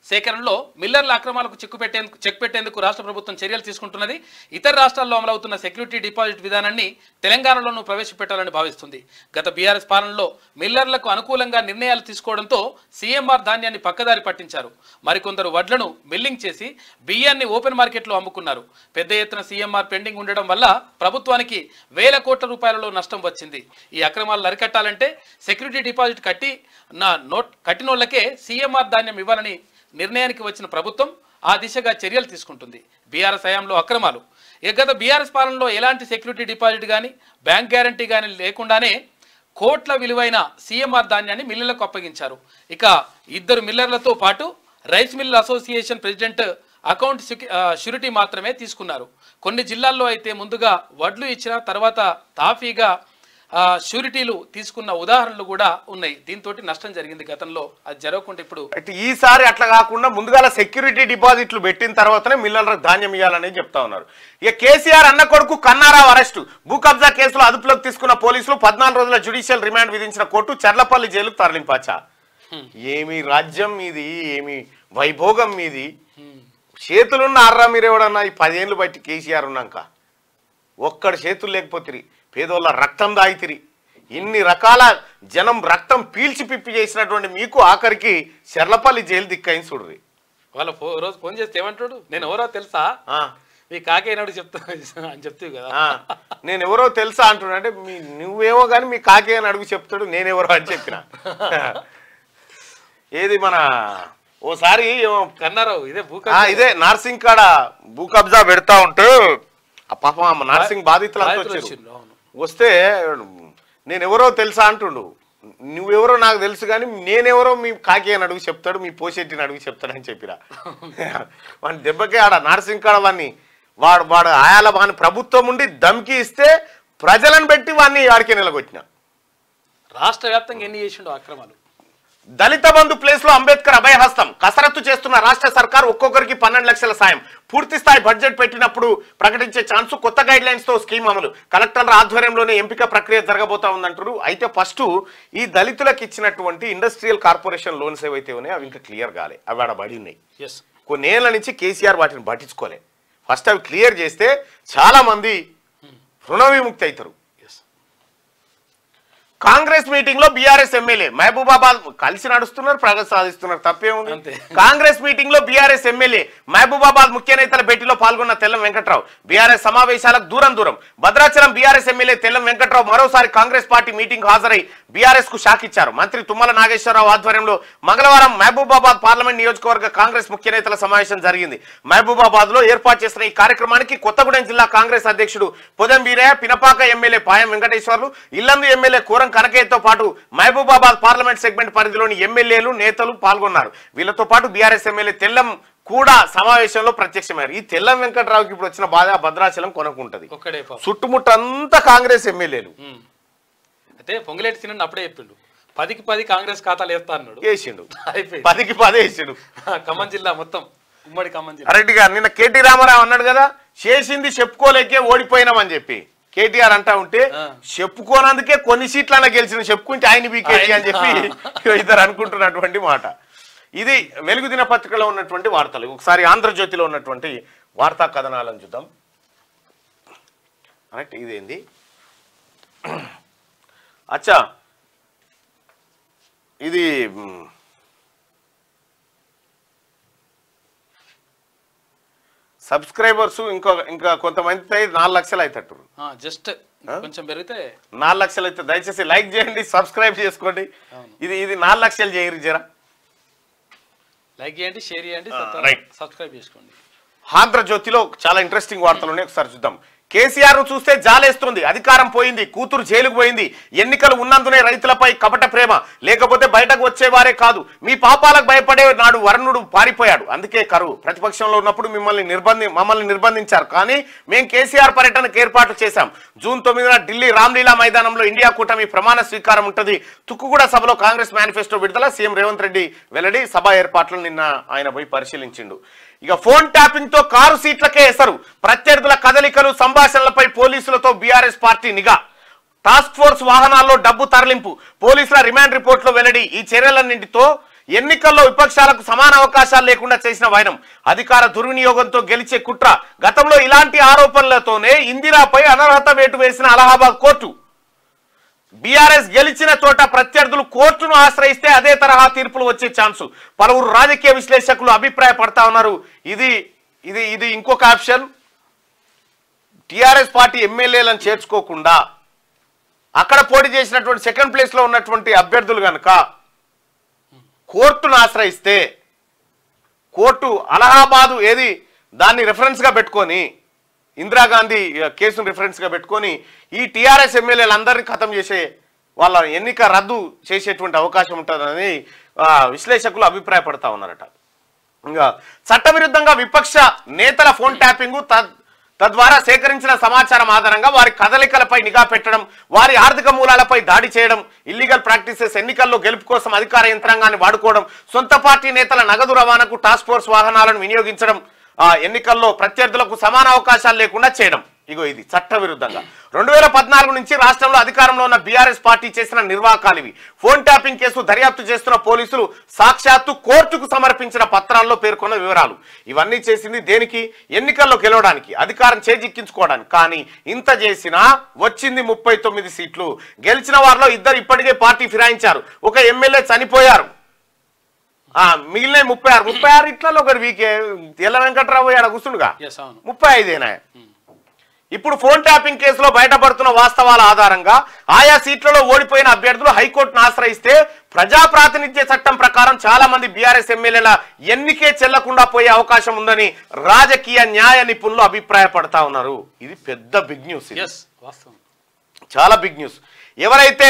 సేకరణలో మిల్లర్ల అక్రమాలకు చెక్కు పెట్టేందుకు చెక్ పెట్టేందుకు రాష్ట్ర ప్రభుత్వం చర్యలు తీసుకుంటున్నది ఇతర రాష్ట్రాల్లో అమలవుతున్న సెక్యూరిటీ డిపాజిట్ విధానాన్ని తెలంగాణలోనూ ప్రవేశపెట్టాలని భావిస్తుంది గత బీఆర్ఎస్ పాలనలో మిల్లర్లకు అనుకూలంగా నిర్ణయాలు తీసుకోవడంతో సీఎంఆర్ ధాన్యాన్ని పక్కదారి పట్టించారు మరికొందరు వడ్లను మిల్లింగ్ చేసి బియ్యాన్ని ఓపెన్ మార్కెట్లో అమ్ముకున్నారు పెద్ద ఎత్తున సీఎంఆర్ పెండింగ్ ఉండడం వల్ల ప్రభుత్వానికి వేల కోట్ల రూపాయలలో నష్టం వచ్చింది ఈ అక్రమాలను అరికట్టాలంటే సెక్యూరిటీ డిపాజిట్ కట్టి నా నోట్ కట్టినోళ్లకే సీఎంఆర్ ధాన్యం ఇవ్వాలని నిర్ణయానికి వచ్చిన ప్రభుత్వం ఆ దిశగా చర్యలు తీసుకుంటుంది బీఆర్ఎస్ హయాంలో అక్రమాలు ఇక గత బీఆర్ఎస్ పాలనలో ఎలాంటి సెక్యూరిటీ డిపాజిట్ కానీ బ్యాంక్ గ్యారంటీ కానీ లేకుండానే కోట్ల విలువైన సీఎంఆర్ ధాన్యాన్ని మిల్లులకు అప్పగించారు ఇక ఇద్దరు మిల్లర్లతో పాటు rice mill association president account సెక్యూ- ఆ, షూరిటీ మాత్రమే తీసుకున్నారు కొన్ని జిల్లాల్లో అయితే ముందుగా వడ్లు ఇచ్చిన తర్వాత తాఫీగా ఆ, షూరిటీలు తీసుకున్న ఉదాహరణలు కూడా ఉన్నాయి దీంతో నష్టం జరిగింది గతంలో అది జరగకుండా ఇప్పుడు అయితే ఈసారి అట్లా కాకుండా ముందుగాల సెక్యూరిటీ డిపాజిట్లు పెట్టిన తర్వాతనే మిల్లర్లకు ధాన్యం ఇవ్వాలని చెప్తా ఉన్నారు ఇక కేసీఆర్ అన్న కొడుకు కన్నారావు అరెస్టు భూ కబ్జా కేసులో అదుపులోకి తీసుకున్న పోలీసులు పద్నాలుగు రోజుల జ్యుడిషియల్ రిమాండ్ విధించిన కోర్టు చర్లపల్లి జైలుకు తరలింపాచా ఏమి రాజ్యం మీది ఏమి వైభోగం మీది చేతులున్న అర్రా మీరెవడన్నా ఈ పదేళ్ళు బట్టి కేసీఆర్ ఉన్నాక ఒక్కడి చేతులు లేకపోతే పేదోళ్ళ రక్తం దాయితిరి ఇన్ని రకాల జనం రక్తం పీల్చి పిప్పి చేసినటువంటి మీకు ఆఖరికి చెర్లపల్లి జైలు దిక్కైంది చూడ్రి వాళ్ళ ఫో రోజు ఫోన్ చేస్తే ఏమంటాడు నేను ఎవరో తెలుసా ఆ, మీ కాకైనాడు చెప్తా అని చెప్తావు కదా ఆ, నేను ఎవరో తెలుసా అంటున్నా అంటే మీ నువ్వేమో కానీ మీ కాకే అని అడుగు చెప్తాడు నేనెవరో అని చెప్పిన ఏది మన ఓసారి ఏమో కన్నారావు ఇదే భూ ఆ, ఇదే నార్సింగ్ కాడ భూ కబ్జా పెడతా ఉంటే ఆ పాపం ఆ నార్సింగ్ బాధితులు అంతా బాధితులు వచ్చారు వచ్చిండ్రు, అవును వస్తే నేను ఎవరో తెలుసా అంటుండు నువ్వెవరో నాకు తెలుసు కానీ నేనెవరో మీ కాకి అని అడుగు చెప్తాడు మీ పోషెట్టిని అడుగు చెప్తాడని చెప్పిరా వాని దెబ్బకే ఆడ నార్సింగ్ కాడ వాడిని వాడు వాడు ఆయాల వాని ప్రభుత్వం ఉండి దమ్కి ఇస్తే ప్రజలను పెట్టి వాడిని ఆడికే నిలగొట్టిన రాష్ట్ర వ్యాప్తంగా ఎన్ని చేసిండో అక్రమాలు దళిత బంధు ప్లేస్ లో అంబేద్కర్ అభయహస్తం కసరత్తు చేస్తున్న రాష్ట్ర సర్కార్ ఒక్కొక్కరికి పన్నెండు లక్షల సాయం పూర్తి స్థాయి బడ్జెట్ పెట్టినప్పుడు ప్రకటించే ఛాన్స్ కొత్త గైడ్ లైన్స్ తో స్కీమ్ అమలు కలెక్టర్ల ఆధ్వర్యంలోనే ఎంపిక ప్రక్రియ జరగబోతా ఉందంటారు అయితే ఫస్ట్ ఈ దళితులకు ఇచ్చినటువంటి ఇండస్ట్రియల్ కార్పొరేషన్ లోన్స్ ఏవైతే ఉన్నాయో అవి ఇంకా క్లియర్ కాలే అవి ఆడ పడి ఉన్నాయి ఎస్ కొన్నేళ్ల నుంచి కేసీఆర్ వాటిని పట్టించుకోలే ఫస్ట్ అవి క్లియర్ చేస్తే చాలా మంది రుణ విముక్తి అవుతారు ఎస్ కాంగ్రెస్ మీటింగ్ లో బీఆర్ఎస్ ఎమ్మెల్యే మహబూబాబాద్ కలిసి నడుస్తున్నారు ప్రగతి సాధిస్తున్నారు తప్పేముంది అంతే. కాంగ్రెస్ మీటింగ్ లో బీఆర్ఎస్ ఎమ్మెల్యే మహబూబాబాద్ ముఖ్య నేతల భేటీలో పాల్గొన్న తెల్లం వెంకట్రావు బీఆర్ఎస్ సమావేశాలకు దూరం దూరం భద్రాచలం బీఆర్ఎస్ ఎమ్మెల్యే తెల్లం వెంకట్రావు మరోసారి కాంగ్రెస్ పార్టీ మీటింగ్ హాజరై బీఆర్ఎస్ కు షాక్ ఇచ్చారు మంత్రి తుమ్మల నాగేశ్వరరావు ఆధ్వర్యంలో మంగళవారం మహబూబాబాద్ పార్లమెంట్ నియోజకవర్గ కాంగ్రెస్ ముఖ్య నేతల సమావేశం జరిగింది మహబూబాబాద్ లో ఏర్పాటు చేసిన ఈ కార్యక్రమానికి కొత్తగూడెం జిల్లా కాంగ్రెస్ అధ్యక్షుడు పొదం వీరయ్య పినపాక ఎమ్మెల్యే పాయం వెంకటేశ్వర్లు ఇల్లందు ఎమ్మెల్యే కూరం కనకయ్యతో పాటు మహబూబాబాద్ పార్లమెంట్ సెగ్మెంట్ పరిధిలోని ఎమ్మెల్యేలు నేతలు పాల్గొన్నారు వీళ్ళతో పాటు బీఆర్ఎస్ ఎమ్మెల్యే తెల్లం కూడా సమావేశంలో ప్రత్యక్షమయ్యారు ఈ తెల్లం వెంకట్రావుకి ఇప్పుడు వచ్చిన బాధ భద్రాచలం కొనుక్కుంటది ఒక్కడే పాపం చుట్టుముట్టంతా కాంగ్రెస్ ఎమ్మెల్యేలు ఉమ్. అయితే పొంగిలేటి సీనని అప్పుడే చెప్పిండు పదికి పది కాంగ్రెస్ ఖాతాలు వేస్తా అన్నాడు వేసిండు అయిపోయింది పదికి పదే వేసిండు ఖమ్మం జిల్లా మొత్తం ఉమ్మడి ఖమ్మం జిల్లా అరెడ్డి గారు నిన్న కేటీ రామారావు అన్నాడు కదా చేసింది చెప్పుకోలేకే ఓడిపోయినామని చెప్పి కేటీఆర్ అంటా ఉంటే ఆ. చెప్పుకోనందుకే కొన్ని సీట్లన్నా గెలిచిన చెప్పుకుంటే ఆయన బీకేటీ అని చెప్పి ఇద్దరు అనుకుంటున్నటువంటి మాట ఇది వెలుగు దినపత్రికలో ఉన్నటువంటి వార్తలు ఒకసారి ఆంధ్రజ్యోతిలో ఉన్నటువంటి వార్తా కథనాలను చూద్దాం కరెక్ట్ ఇదేంది అచ్చా ఇది మ్, సబ్స్క్రైబర్స్ ఇంకో ఇంకా కొంతమంది నాలుగు లక్షలు అవుతారు జస్ట్ కొంచెం పెరిగితే నాలుగు లక్షలు అయితే దయచేసి లైక్ చేయండి సబ్స్క్రైబ్ చేసుకోండి అవును. ఇది ఇది నాలుగు లక్షలు చేయరు జరా లైక్ చేయండి షేర్ చేయండి ఆ, రైట్. సబ్స్క్రైబ్ చేసుకోండి ఆంధ్రజ్యోతిలో చాలా ఇంట్రెస్టింగ్ వార్తలు ఉన్నాయి ఒకసారి చూద్దాం కేసీఆర్ ను చూస్తే జాలేస్తుంది అధికారం పోయింది కూతురు జైలుకు పోయింది ఎన్నికలు ఉన్నందునే రైతులపై కపట ప్రేమ లేకపోతే బయటకు వచ్చేవారే కాదు మీ పాపాలకు భయపడే నాడు వరుణుడు పారిపోయాడు అందుకే కరువు ప్రతిపక్షంలో ఉన్నప్పుడు మిమ్మల్ని నిర్బంధి మమ్మల్ని నిర్బంధించారు కానీ మేము కేసీఆర్ పర్యటనకు ఏర్పాటు చేశాం జూన్ తొమ్మిదిన ఢిల్లీ రామ్లీలా మైదానంలో ఇండియా కూటమి ప్రమాణ స్వీకారం ఉంటుంది తుక్కుగూడ సభలో కాంగ్రెస్ మేనిఫెస్టో విడుదల సీఎం రేవంత్ రెడ్డి వెల్లడి సభ ఏర్పాట్లను నిన్న ఆయన పోయి పరిశీలించిండు ఇక ఫోన్ ట్యాపింగ్ తో కారు సీట్లకే ఎసరు ప్రత్యర్థుల కదలికలు సంభాషణలపై పోలీసులతో బీఆర్ఎస్ పార్టీ నిఘా టాస్క్ ఫోర్స్ వాహనాల్లో డబ్బు తరలింపు పోలీసుల రిమాండ్ రిపోర్ట్లో వెల్లడి ఈ చర్యలన్నింటితో ఎన్నికల్లో విపక్షాలకు సమాన అవకాశాలు లేకుండా చేసిన వైనం అధికార దుర్వినియోగంతో గెలిచే కుట్ర గతంలో ఇలాంటి ఆరోపణలతోనే ఇందిరాపై అనర్హత వేటు వేసిన అలహాబాద్ కోర్టు బీఆర్ఎస్ గెలిచిన చోట ప్రత్యర్థులు కోర్టును ఆశ్రయిస్తే అదే తరహా తీర్పులు వచ్చే ఛాన్సు పలువురు రాజకీయ విశ్లేషకులు అభిప్రాయపడతా ఉన్నారు ఇది ఇది ఇది ఇంకొక ఆప్షన్ టిఆర్ఎస్ పార్టీ ఎమ్మెల్యేలను చేర్చుకోకుండా అక్కడ పోటీ చేసినటువంటి సెకండ్ ప్లేస్లో ఉన్నటువంటి అభ్యర్థులు కనుక కోర్టును ఆశ్రయిస్తే కోర్టు అలహాబాదు ఏది దాన్ని రెఫరెన్స్గా పెట్టుకొని ఇందిరాగాంధీ ఆ, కేసును రెఫరెన్స్గా పెట్టుకొని ఈ టీఆర్ఎస్ ఎమ్మెల్యేలందరినీ ఖతం చేసే వాళ్ళ ఎన్నిక రద్దు చేసేటువంటి అవకాశం ఉంటుందని ఆ, విశ్లేషకులు అభిప్రాయపడతా ఉన్నారట ఇంకా చట్టవిరుద్ధంగా విపక్ష నేతల ఫోన్ ట్యాపింగ్ తద్- తద్వారా సేకరించిన సమాచారం ఆధారంగా వారి కదలికలపై నిఘా పెట్టడం వారి ఆర్థిక మూలాలపై దాడి చేయడం ఇల్లీగల్ ప్రాక్టీసెస్ ఎన్నికల్లో గెలుపు కోసం అధికార యంత్రాంగాన్ని వాడుకోవడం సొంత పార్టీ నేతల నగదు రవాణాకు టాస్క్ ఫోర్స్ వాహనాలను వినియోగించడం ఆ, ఎన్నికల్లో ప్రత్యర్థులకు సమాన అవకాశాలు లేకుండా చేయడం ఇగో ఇది చట్టవిరుద్ధంగా రెండు వేల పద్నాలుగు నుంచి రాష్ట్రంలో అధికారంలో ఉన్న బీఆర్ఎస్ పార్టీ చేసిన నిర్వాకాలు ఇవి ఫోన్ ట్యాపింగ్ కేసు దర్యాప్తు చేస్తున్న పోలీసులు సాక్షాత్తు కోర్టుకు సమర్పించిన పత్రాల్లో పేర్కొన్న వివరాలు ఇవన్నీ చేసింది దేనికి ఎన్నికల్లో గెలవడానికి అధికారం చేజిక్కించుకోవడానికి కానీ ఇంత చేసినా వచ్చింది ముప్పై తొమ్మిది సీట్లు గెలిచిన వారిలో ఇద్దరు ఇప్పటికే పార్టీ ఫిరాయించారు ఒక ఎమ్మెల్యే చనిపోయారు ఆ మిగిలిన ముప్పై ఆరు ముప్పై ఆరు ఇట్లలో ఒకటి వీకే తెల్ల వెంకట్రావు ఆడ కూర్చుండుగా ఎస్ అవును ముప్పై ఐదేనా ఇప్పుడు ఫోన్ ట్యాపింగ్ కేసులో బయటపడుతున్న వాస్తవాల ఆధారంగా ఆయా సీట్లలో ఓడిపోయిన అభ్యర్థులు హైకోర్టును ఆశ్రయిస్తే ప్రజా ప్రాతినిధ్య చట్టం ప్రకారం చాలా మంది బీఆర్ఎస్ ఎమ్మెల్యేల ఎన్నికే చెల్లకుండా పోయే అవకాశం ఉందని రాజకీయ న్యాయ నిపుణులు అభిప్రాయపడతా ఉన్నారు ఇది పెద్ద బిగ్ న్యూస్ ఇది. ఎస్ వాస్తవం చాలా బిగ్ న్యూస్ ఎవరైతే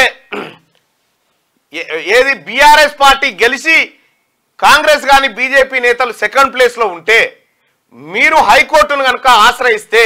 ఏ- ఏది బీఆర్ఎస్ పార్టీ గెలిచి కాంగ్రెస్ కానీ బీజేపీ నేతలు సెకండ్ ప్లేస్ లో ఉంటే మీరు హైకోర్టును కనుక ఆశ్రయిస్తే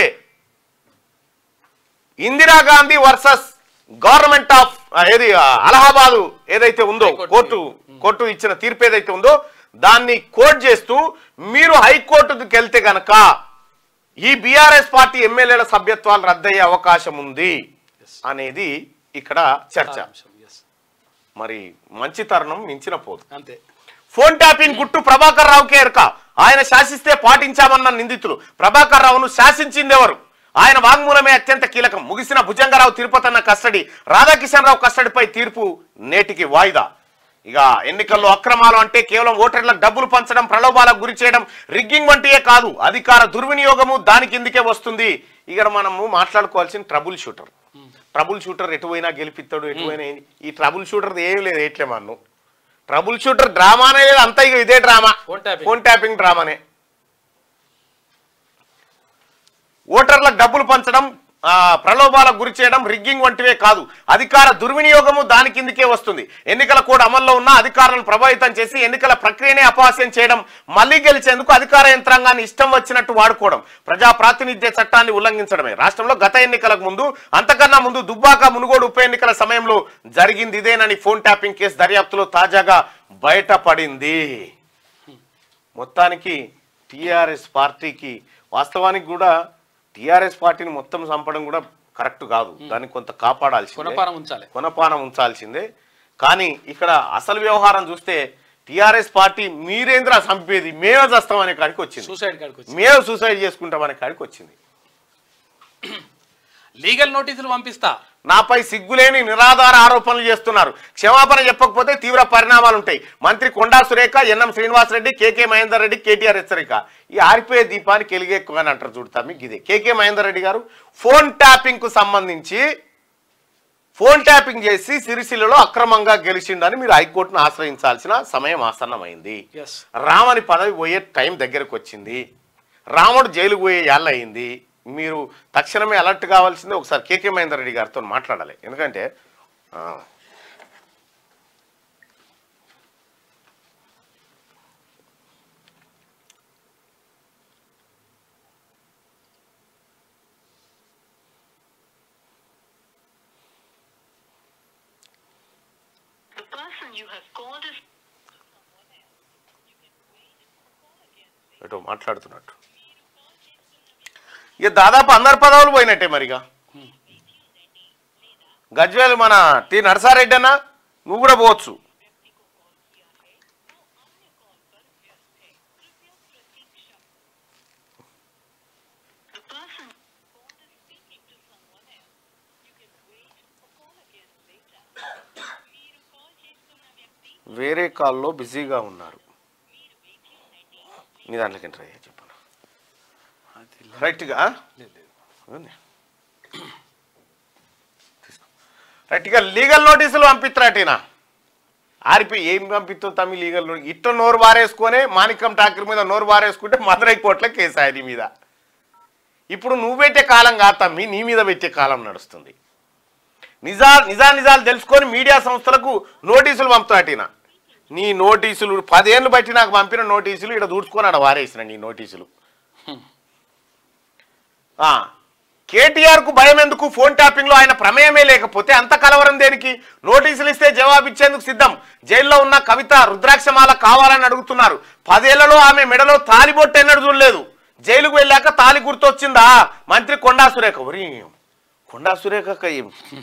ఇందిరాగాంధీ వర్సెస్ గవర్నమెంట్ ఆఫ్ ఏది ఆ, అలహాబాదు ఏదైతే ఉందో హైకోర్టు. కోర్టు కోర్టు ఇచ్చిన తీర్పు ఏదైతే ఉందో దాన్ని కోట్ చేస్తూ మీరు హైకోర్టుకి వెళ్తే గనక ఈ బీఆర్ఎస్ పార్టీ ఎమ్మెల్యేల సభ్యత్వాలు రద్దయ్యే అవకాశం ఉంది అనేది ఇక్కడ చర్చ అంశం ఎస్ మరి మంచి తరుణం మించిన పోదు అంతే ఫోన్ ట్యాపింగ్ గుట్టు ప్రభాకర్ రావుకే ఎరక ఆయన శాసిస్తే పాటించామన్న నిందితులు ప్రభాకర్ రావును శాసించిందెవరు ఆయన వాంగ్మూలమే అత్యంత కీలకం ముగిసిన భుజంగరావు తిరుపతన్న కస్టడీ రాధాకిషన్ రావు కస్టడీపై తీర్పు నేటికి వాయిదా ఇక ఎన్నికల్లో అక్రమాలు అంటే కేవలం ఓటర్లకు డబ్బులు పంచడం ప్రలోభాలకు గురి చేయడం రిగ్గింగ్ వంటియే కాదు అధికార దుర్వినియోగము దాని కిందికే వస్తుంది ఇక్కడ మనము మాట్లాడుకోవాల్సిన ట్రబుల్ షూటర్ ట్రబుల్ షూటర్ ఎటు పోయినా గెలిపిస్తాడు ఎటు పోయినా ఏం- ఈ ట్రబుల్ షూటర్ ఏం లేదు ఎట్లే మన్ను ట్రబుల్ షూటర్ డ్రామానే లేదు అంతా ఇక ఇదే drama phone tapping. Phone tapping డ్రామానే ఓటర్లకు డబ్బులు పంచడం ఆ, ప్రలోభాలకు గురి చేయడం రిగ్గింగ్ వంటివే కాదు అధికార దుర్వినియోగము దాని కిందకే వస్తుంది ఎన్నికల కోడ్ అమల్లో ఉన్న అధికారులను ప్రభావితం చేసి ఎన్నికల ప్రక్రియనే అపహాస్యం చేయడం మళ్లీ గెలిచేందుకు అధికార యంత్రాంగాన్ని ఇష్టం వచ్చినట్టు వాడుకోవడం ప్రజా ప్రాతినిధ్య చట్టాన్ని ఉల్లంఘించడమే రాష్ట్రంలో గత ఎన్నికలకు ముందు అంతకన్నా ముందు దుబ్బాక మునుగోడు ఉప ఎన్నికల సమయంలో జరిగింది ఇదేనని ఫోన్ ట్యాపింగ్ కేసు దర్యాప్తులో తాజాగా బయటపడింది మొత్తానికి టీఆర్ఎస్ పార్టీకి వాస్తవానికి కూడా టీఆర్ఎస్ పార్టీని మొత్తం చంపడం కూడా కరెక్ట్ కాదు దాన్ని కొంత కాపాడాల్సిందే కొనపారం ఉంచాలి కొనపానం ఉంచాల్సిందే కానీ ఇక్కడ అసలు వ్యవహారం చూస్తే టీఆర్ఎస్ పార్టీ మీరేంద్ర చంపేది మేమే చేస్తామనే కాడికి వచ్చింది సూసైడ్ కాడికి వచ్చి మేము సూసైడ్ చేసుకుంటామనే కాడికి వచ్చింది లీగల్ నోటీసులు పంపిస్తా నాపై సిగ్గులేని నిరాధార ఆరోపణలు చేస్తున్నారు క్షమాపణ చెప్పకపోతే తీవ్ర పరిణామాలు ఉంటాయి మంత్రి కొండా సురేఖ ఎన్ఎం శ్రీనివాసరెడ్డి కేకే మహేందర్ రెడ్డి కేటీఆర్ హెచ్చరిక ఈ ఆరిపోయే దీపానికి ఎలిగెక్కువ అని అంటారు చూడతా మీకు ఇదే కేకే మహేందర్ రెడ్డి గారు ఫోన్ ట్యాపింగ్ కు సంబంధించి ఫోన్ ట్యాపింగ్ చేసి సిరిసిల్లలో అక్రమంగా గెలిచిండని మీరు హైకోర్టును ఆశ్రయించాల్సిన సమయం ఆసన్నమైంది ఎస్ రామని పదవి పోయే టైం దగ్గరకు వచ్చింది రాముడు జైలుకు పోయే ఏళ్ళ అయింది మీరు తక్షణమే అలర్ట్ కావాల్సిందే ఒకసారి కేకే మహేందర్ రెడ్డి గారితో మాట్లాడాలి ఎందుకంటే ఆ, The person you have called is ఎటో మాట్లాడుతున్నట్టు ఇక దాదాపు అందరి పదవులు పోయినట్టే మరిగా గజ్వేల్ మన టి నరసారెడ్డి అన్న నువ్వు కూడా పోవచ్చు వేరే కాల్లో బిజీగా ఉన్నారు నీ దాంట్లోకి ఎంటర్ అయ్యా చెప్పను రైట్గా అవునే. తీసుకో. రైట్గా లీగల్ నోటీసులు పంపిస్తారటినా ఆరిపోయి ఏం పంపిస్తావు తమ్మి లీగల్ నోటీ ఇట్ట నోరు బారేసుకొని మాణిక్యం ఠాకూర్ మీద నోరు బారేసుకుంటే మదురై కోట్ల కేసు ఆయన మీద ఇప్పుడు నువ్వు పెట్టే కాలం కాదు తమ్మి నీ మీద పెట్టే కాలం నడుస్తుంది నిజా నిజా నిజాలు తెలుసుకొని మీడియా సంస్థలకు నోటీసులు పంపుతాటిన నీ నోటీసులు పదేళ్ళు బట్టి నాకు పంపిన నోటీసులు ఇక్కడ దూడ్చుకొని ఆడ వారేసిన నీ నోటీసులు ఆ, కేటీఆర్కు భయం ఎందుకు ఫోన్ ట్యాపింగ్లో ఆయన ప్రమేయమే లేకపోతే అంత కలవరం దేనికి నోటీసులు ఇస్తే జవాబు ఇచ్చేందుకు సిద్ధం జైల్లో ఉన్న కవిత రుద్రాక్షమాల కావాలని అడుగుతున్నారు పదేళ్లలో ఆమె మెడలో తాలిబొట్టు ఎన్నడూ చూడలేదు జైలుకు వెళ్ళాక తాలి గుర్తొచ్చిందా మంత్రి కొండా సురేఖ ఒరి కొండా సురేఖ ఏం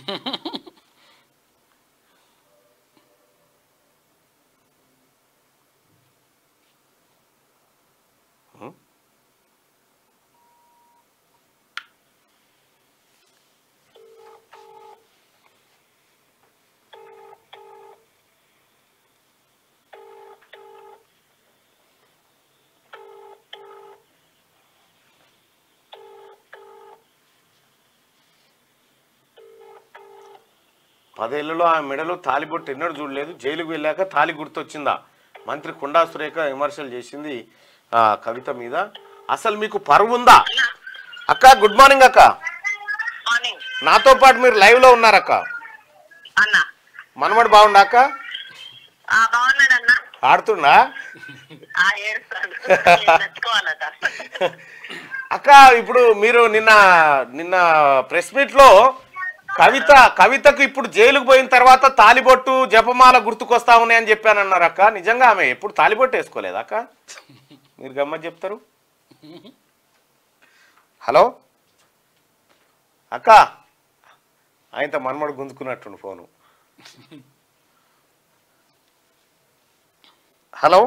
పదేళ్లలో ఆ మెడలో తాలిబొట్టు ఎన్నడూ చూడలేదు జైలుకు వెళ్ళాక తాలి గుర్తొచ్చిందా మంత్రి కొండా సురేఖ విమర్శలు చేసింది ఆ కవిత మీద అసలు మీకు పరువు ఉందా అక్క గుడ్ మార్నింగ్ అక్క మార్నింగ్ నాతో పాటు మీరు లైవ్ లో ఉన్నారక్క అన్న మనమడు బాగుండా అక్క ఆ బాగున్నాడు అన్న ఆడుతుండా ఆ ఏడుస్తాడు నచ్చుకోవాలట అక్క ఇప్పుడు మీరు నిన్న నిన్న ప్రెస్ మీట్ లో కవిత కవితకు ఇప్పుడు జైలుకు పోయిన తర్వాత తాలిబొట్టు జపమాల గుర్తుకొస్తా ఉన్నాయని చెప్పానన్నారు అక్క నిజంగా ఆమె ఎప్పుడు తాలిబొట్టు వేసుకోలేదా అక్క మీరు గమ్మత్ చెప్తారు హలో అక్క ఆయనతో మనమడు గుంజుకున్నట్టుండు ఫోను హలో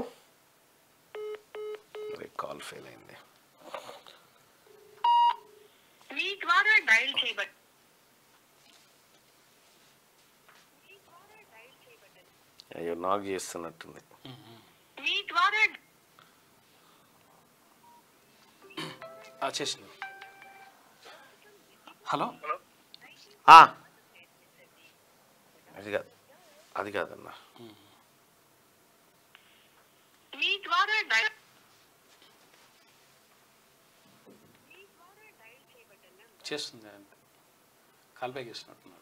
కాల్ ఫెయిల్ అయింది మీ ద్వారా డయల్ చేయబడి అయ్యో నాకు చేస్తున్నట్టుంది మీ ద్వారా ఆ, చేసింది హలో ఆ. అది కాదు అది కాదన్నా మీ ద్వారా డయల్ చేస్తుంది అంటే కాల్ బ్యాక్ చేస్తున్నట్టున్నాడు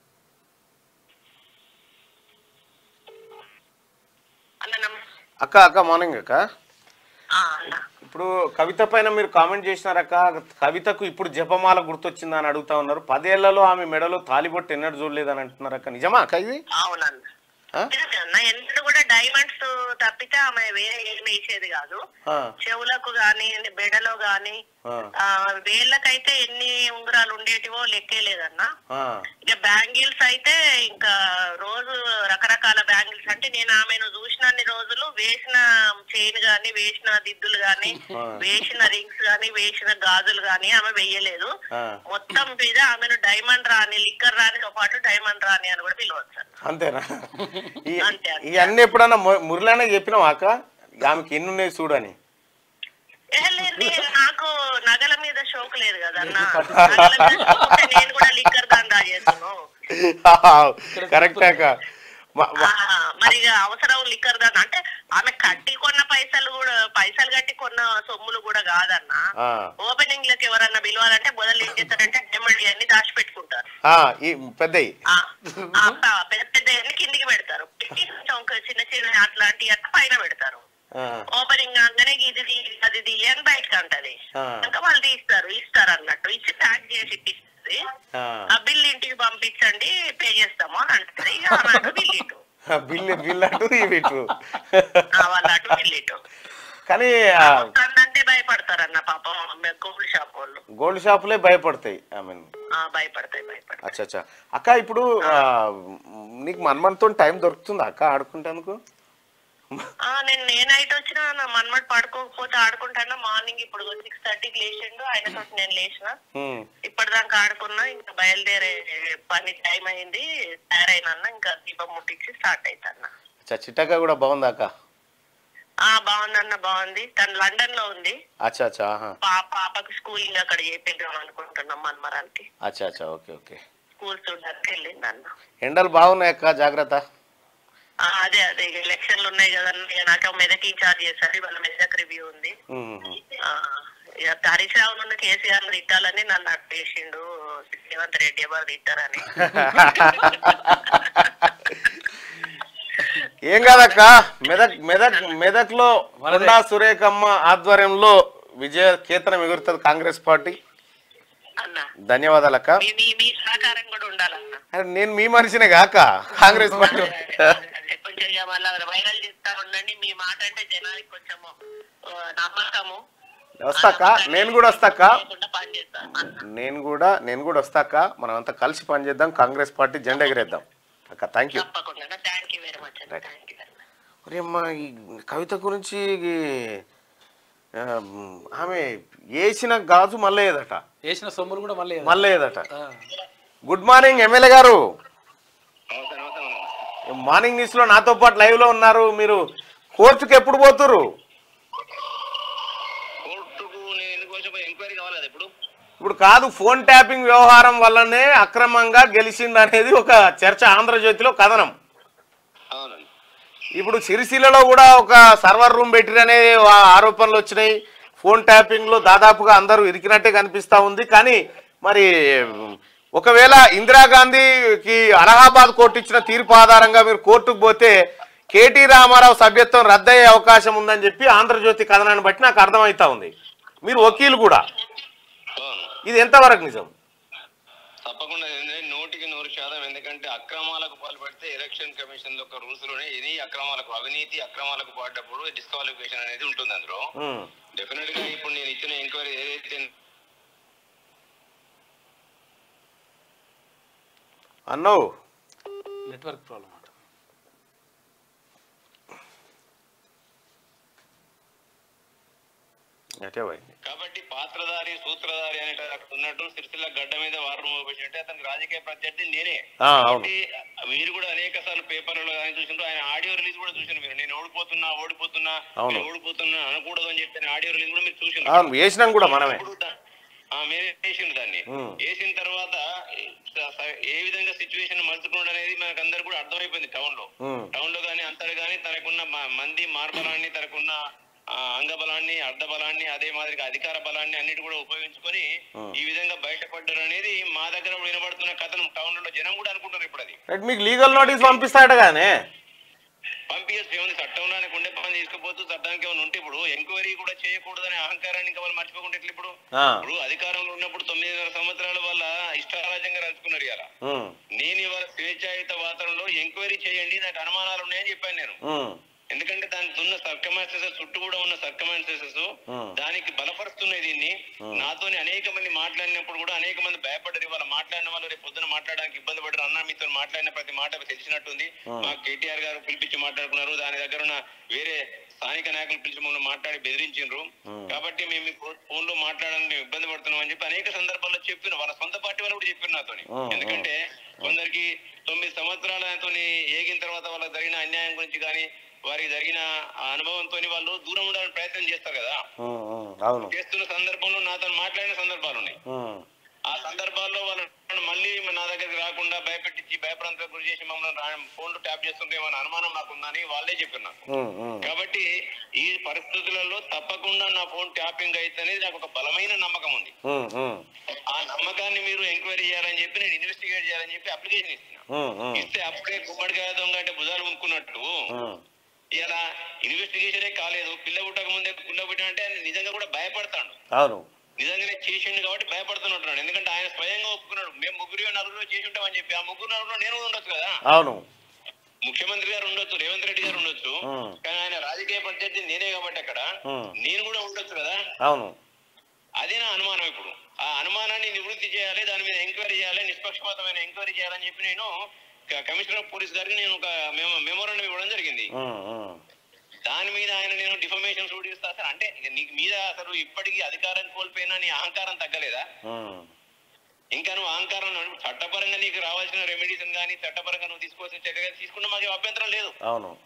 అన్న నమ అక్క అక్క మార్నింగ్ అక్క ఆ, అన్న ఇప్పుడు కవిత పైన మీరు కామెంట్ చేసినారక్క కవితకు ఇప్పుడు జపమాల గుర్తొచ్చిందా అని అడుగుతా ఉన్నారు పదేళ్లలో ఆమె మెడలో తాలిబొట్టు ఎన్నడూ చూడలేదని అంటున్నారక్క నిజమా అక్క ఇది అవునన్న ఆ? నిజమే అన్న ఎన్నడూ కూడా డైమండ్స్ తప్పితే ఆమె వేరే ఏమి వేసేది కాదు ఆ, చెవులకు గాని బెడలో గాని ఆ, ఆ, వేళ్ళకైతే ఎన్ని ఉంగరాలు ఉండేటివో లెక్కే లేదన్న ఆ, ఇక బ్యాంగిల్స్ అయితే ఇంకా రోజు రకరకాల బ్యాంగిల్స్ అంటే నేను ఆమెను చూసినన్ని రోజులు వేసిన చైన్ గాని వేసిన దిద్దులు గాని ఆ. వేసిన రింగ్స్ గాని వేసిన గాజులు గాని ఆమె వెయ్యలేదు ఆ. మొత్తం మీద ఆమెను డైమండ్ రాణి లిక్కర్ రాణితో పాటు డైమండ్ రాణి అని కూడా పిలవచ్చు అంతేనా ఈ- అంతే, అంతే. ఇవన్నీ ఎప్పుడన్నా ము- మురళినే చెప్పినావా అక్క ఆమెకి ఎన్ని ఉన్నాయి చూడని ఏ లేదు, లేదు, నాకు నగల మీద షోక్ లేదు కదా అన్న నగల మీద షోక్ ఉంటే నేను కూడా లిక్కర్ దందా చేస్తాను కరెక్ట్ అక్క మ- ఆ, మరి ఇక అవసరం లిక్కర్ దందా అంటే ఆమె కట్టి కొన్న పైసలు కూడా పైసలు కట్టి కొన్న సొమ్ములు కూడా కాదన్న ఆ, ఓపెనింగ్ లకి ఎవరన్నా పిలవాలంటే మొదలు ఏం చేస్తారంటే డైమండ్ అన్ని దాచి పెట్టుకుంటారు ఆ, ఈ పెద్దయి ఆ, ఆ, పెద్ద పెద్ద అన్ని కిందికి పెడతారు పెట్టి కొంచెం ఒక చిన్న చిన్న అట్లాంటి అట్లా పైన పెడతారు ఆ, ఓపెనింగ్ కాగానే ఇది తీ, అది తీ అని బయటకు అంటది ఆ. ఇంకా వాళ్ళు తీస్తారు ఇస్తారు అన్నట్టు ఇచ్చి ప్యాక్ చేసి ఇప్పిస్తుంది ఆ. ఆ బిల్ ఇంటికి పంపించండి పే చేస్తాము అని అంటది ఇక ఆమె అటు బిల్ ఇటు బిల్లు బిల్ అటు ఇవి ఇటు ఆ, వాళ్ళు అటు బిల్ ఇటు కానీ ఆ, అంటే భయపడతారన్న పాపం గోల్డ్ షాప్ వాళ్ళు గోల్డ్ షాపులే భయపడతాయి ఐ మీన్ ఆ, భయపడతాయి భయపడతాయి అచ్చా అచ్చా అక్క ఇప్పుడు ఆ, నీకు మన్మన్తో టైం దొరుకుతుందా అక్క ఆడుకుంటేందుకు ఆ, నేను ఏ నైట్ వచ్చినా నా మన్మట్ పడుకోకపోతే ఆడుకుంటానా మార్నింగ్ ఇప్పుడు సిక్స్ థర్టీకి లేచిండు ఆయనతో నేను లేచిన హ్మ్. ఇప్పటిదాకా ఆడుకున్నా ఇంకా బయలుదేరే పని టైం అయింది తయారైనా ఇంకా దీపం ముట్టించి స్టార్ట్ అవుతాను అచ్చా చిట్టక్క కూడా బాగుందా అక్క ఆ బాగుందన్న బాగుంది తను లండన్ లో ఉంది అచ్చా అచ్చా ఆహా పా పాపకు స్కూలింగ్ అక్కడ చేపిద్దాం అనుకుంటున్నాం మన్మరానికి అచ్చా అచ్చా ఓకే ఓకే స్కూల్ చూడడానికి వెళ్ళింది అన్న ఎండలు బాగున్నాయి అక్క జాగ్రత్త ఆ, అదే అదే ఇక ఎలక్షన్లు ఉన్నాయి కదన్న ఇక నాకు మెదక్ ఇన్ఛార్జ్ చేశారు వాళ్ళ మెదక్ రివ్యూ ఉంది ఉమ్, ఉమ్. ఆ, ఇక హరీష్ రావు నుండి కేసీఆర్ తిట్టాలని నన్ను అట్టు చేసిండు రేవంత్ రెడ్డి ఎవరు తిట్టారని ఏం కాదక్క మెదక్ మెదక్ మెదక్లో కొండా సురేఖమ్మ ఆధ్వర్యంలో విజయ కేతనం ఎగురుతుంది కాంగ్రెస్ పార్టీ అన్న ధన్యవాదాలు అక్క మీ మీ మీ సహకారం కూడా ఉండాలన్న అరే నేను మీ మనిషినే కాక కాంగ్రెస్ పార్టీ అదే కొంచెం ఇక మళ్ళా వైరల్ చేస్తా ఉండండి మీ మాట అంటే జనానికి కొంచెము ఆ, నమ్మకము వస్తాక నేను కూడా వస్తాక లేకుండా పనిచేస్తా అన్న నేను కూడా నేను కూడా వస్తాక మనం అంతా కలిసి పనిచేద్దాం కాంగ్రెస్ పార్టీ జెండా ఎగరేద్దాం అక్క థ్యాంక్ యూ తప్పకుండా థ్యాంక్ యూ వెరీ మచ్ అన్న థ్యాంక్ యూ ఒరే అమ్మా ఈ కవిత గురించి ఈ, ఆ, ఆమె వేసిన గాజు మళ్ళీ ఏదట వేసిన సొమ్ములు కూడా మళ్ళీ మళ్ళీ ఏదట ఆ. Good morning MLA garu morning news లో నాతో పాటు లైవ్ లో ఉన్నారు మీరు కోర్టుకు ఎప్పుడు పోతురు కోర్టుకు నేను ఎందుకు వచ్చి ఎంక్వైరీ కావాలి కదా ఇప్పుడు ఇప్పుడు కాదు ఫోన్ ట్యాపింగ్ వ్యవహారం వల్లనే అక్రమంగా గెలిచింది అనేది ఒక చర్చ ఆంధ్రజ్యోతిలో కథనం అవునండి ఇప్పుడు సిరిసిల్లలో కూడా ఒక సర్వర్ రూమ్ పెట్టిరనే ఆ- ఆరోపణలు వచ్చినాయి ఫోన్ ట్యాపింగ్ లో దాదాపుగా అందరూ ఇరికినట్టే కనిపిస్తా ఉంది కానీ మరి ఒకవేళ ఇందిరాగాంధీకి అలహాబాద్ కోర్టు ఇచ్చిన తీర్పు ఆధారంగా మీరు కోర్టుకు పోతే కేటీ రామారావు సభ్యత్వం రద్దయ్యే అవకాశం ఉందని చెప్పి ఆంధ్రజ్యోతి కథనాన్ని బట్టి నాకు అర్థమవుతా ఉంది మీరు వకీలు కూడా అవును ఇది ఎంతవరకు నిజం తప్పకుండా ఏంటంటే నూటికి నూరు శాతం ఎందుకంటే అక్రమాలకు పాల్పడితే ఎలక్షన్ కమిషన్ యొక్క రూల్స్ లోనే ఎనీ అక్రమాలకు అవినీతి అక్రమాలకు పాడినప్పుడు డిస్క్వాలిఫికేషన్ అనేది ఉంటుంది అందులో ఉమ్. డెఫినెట్ గా ఇప్పుడు నేను ఇచ్చిన ఎంక్వైరీ ఏదైతే అన్నో నెట్వర్క్ ప్రాబ్లం అంట అటే పోయింది కాబట్టి పాత్రధారి సూత్రధారి అనేట అక్కడ ఉన్నట్టు సిరిసిల్ల గడ్డ మీద వారం మోపించినట్టే అతనికి రాజకీయ ప్రత్యర్థి నేనే ఆ, అవును కాబట్టి మీరు కూడా అనేక సార్లు పేపర్లలో కానీ చూసినప్పుడు ఆయన ఆడియో రిలీజ్ కూడా చూసారు మీరు నేను ఓడిపోతున్నా ఓడిపోతున్నా అవును. నేను ఓడిపోతున్నా అనకూడదు అని చెప్పి ఆడియో రిలీజ్ కూడా మీరు చూసారు అవును వేసినాం కూడా మనమే మీరే వేసిండు దాన్ని ఉమ్. వేసిన తర్వాత స- స- ఏ విధంగా సిచ్యువేషన్ మలుచుకున్నాడు అనేది మనకు అందరు కూడా అర్థమైపోయింది టౌన్ లో ఉమ్. టౌన్ లో కానీ అంతటి కానీ తనకున్న మ- మంది మార్బలాన్ని తనకున్న ఆ, అంగబలాన్ని అర్ధబలాన్ని అదే మాదిరిగా అధికార బలాన్ని అన్నిటి కూడా ఉపయోగించుకొని ఈ విధంగా బయటపడ్డారు అనేది మా దగ్గర వినబడుతున్న కథనం టౌన్ లో జనం కూడా అనుకుంటారు ఇప్పుడు అది రైట్, మీకు లీగల్ నోటీస్ పంపిస్తాడట కానీ పంపించచ్చు ఏముంది చట్టంలోనే గుండె పని తీసుకుపోతూ చట్టానికి ఏమైనా ఉంటే ఇప్పుడు ఎంక్వైరీ కూడా చేయకూడదనే అహంకారాన్ని ఇంకా వాళ్ళు మర్చిపోకుంటే ఎట్లా ఇప్పుడు ఆ, ఇప్పుడు అధికారంలో ఉన్నప్పుడు తొమ్మిదిన్నర సంవత్సరాల వల్ల ఇష్టారాజ్యంగా రచుకున్నారు ఇలా ఉమ్, నేను ఇవాళ స్వేచ్ఛాయుత వాతావరణంలో ఎంక్వైరీ చేయండి నాకు అనుమానాలు ఉన్నాయని చెప్పాను నేను ఉమ్, ఎందుకంటే దానికి ఉన్న సర్కమాన్సెసెస్ చుట్టూ కూడా ఉన్న సర్కమాన్సెసెస్ Hmm. దానికి బలపరుస్తున్నాయి దీన్ని నాతోని అనేక మంది మాట్లాడినప్పుడు కూడా అనేక మంది భయపడ్డారు ఇవాళ మాట్లాడిన వాళ్ళు రేపు పొద్దున మాట్లాడడానికి ఇబ్బంది పడ్డారు అన్న మీతో మాట్లాడిన ప్రతి మాట తెలిసినట్టుంది మా కేటీఆర్ గారు పిలిపించి మాట్లాడుకున్నారు దాని దగ్గర ఉన్న వేరే స్థానిక నాయకులు పిలిచి మమ్మల్ని మాట్లాడి బెదిరించిండ్రు కాబట్టి మేము మీ ఫోన్ లో మాట్లాడడానికి మేము ఇబ్బంది పడుతున్నాం అని చెప్పి అనేక సందర్భాల్లో చెప్పిన వాళ్ళ సొంత పార్టీ వాళ్ళు కూడా చెప్పారు నాతోని Hmm. ఎందుకంటే కొందరికి తొమ్మిది సంవత్సరాలతో ఏగిన తర్వాత వాళ్ళకి జరిగిన అన్యాయం గురించి కానీ వారికి జరిగిన ఆ అనుభవంతో వాళ్ళు దూరం ఉండాలని ప్రయత్నం చేస్తారు కదా ఉమ్, ఉమ్, అవును చేస్తున్న సందర్భంలో నాతో మాట్లాడిన సందర్భాలు ఉన్నాయి ఉమ్, ఆ సందర్భాల్లో వాళ్ళు మళ్ళీ నా దగ్గరికి రాకుండా భయపెట్టించి భయప్రాంతాలకు గురి చేసి మమ్మల్ని ఫోన్లు ట్యాప్ చేస్తుంటే ఏమైనా అనుమానం నాకు ఉందని వాళ్ళే చెప్పారు నాకు ఉమ్, ఉమ్, కాబట్టి ఈ పరిస్థితులలో తప్పకుండా నా ఫోన్ ట్యాపింగ్ అయితే అనేది నాకు ఒక బలమైన నమ్మకం ఉంది ఉమ్, ఉమ్, ఆ నమ్మకాన్ని మీరు ఎంక్వైరీ చేయాలని చెప్పి నేను ఇన్వెస్టిగేట్ చేయాలని చెప్పి అప్లికేషన్ ఇస్తున్నా ఉమ్, ఉమ్, ఇస్తే అప్పుడే గుమ్మడికాయ దొంగ అంటే భుజాలు ఉంకున్నట్టు ఉమ్, ఇలా ఇన్వెస్టిగేషనే కాలేదు పిల్ల పుట్టక ముందే పిల్ల పుట్ట అంటే ఆయన నిజంగా కూడా భయపడతాడు అవును నిజంగానే చేసిండు కాబట్టి భయపడుతున్నట్టున్నాడు ఎందుకంటే ఆయన స్వయంగా ఒప్పుకున్నాడు మేము ముగ్గురు నలుగురు చేసి ఉంటామని చెప్పి ఆ ముగ్గురు నలుగురు నేను కూడా ఉండొచ్చు కదా అవును ముఖ్యమంత్రి గారు ఉండొచ్చు రేవంత్ రెడ్డి గారు ఉండొచ్చు ఉమ్. కానీ ఆయన రాజకీయ ప్రత్యర్థి నేనే కాబట్టి అక్కడ ఉమ్. నేను కూడా ఉండొచ్చు కదా అవును అదే నా అనుమానం ఇప్పుడు ఆ అనుమానాన్ని నివృత్తి చేయాలి దాని మీద ఎంక్వైరీ చేయాలి నిష్పక్షపాతమైన ఎంక్వైరీ చేయాలని చెప్పి నేను క- కమిషనర్ ఆఫ్ పోలీస్ గారికి నేను ఒక మెమో మెమోరాండం ఇవ్వడం జరిగింది ఉమ్, ఉమ్, దాని మీద ఆయన నేను డిఫర్మేషన్ సూట్ చేస్తా సార్ అంటే ఇక నీకు మీద అసలు ఇప్పటికీ అధికారం కోల్పోయినా నీ అహంకారం తగ్గలేదా ఉమ్, ఇంకా నువ్వు అహంకారం నువ్వు చట్టపరంగా నీకు రావాల్సిన రెమెడీస్ కానీ చట్టపరంగా నువ్వు తీసుకోవాల్సిన చర్యలు తీసుకుంటే మాకు అభ్యంతరం లేదు అవును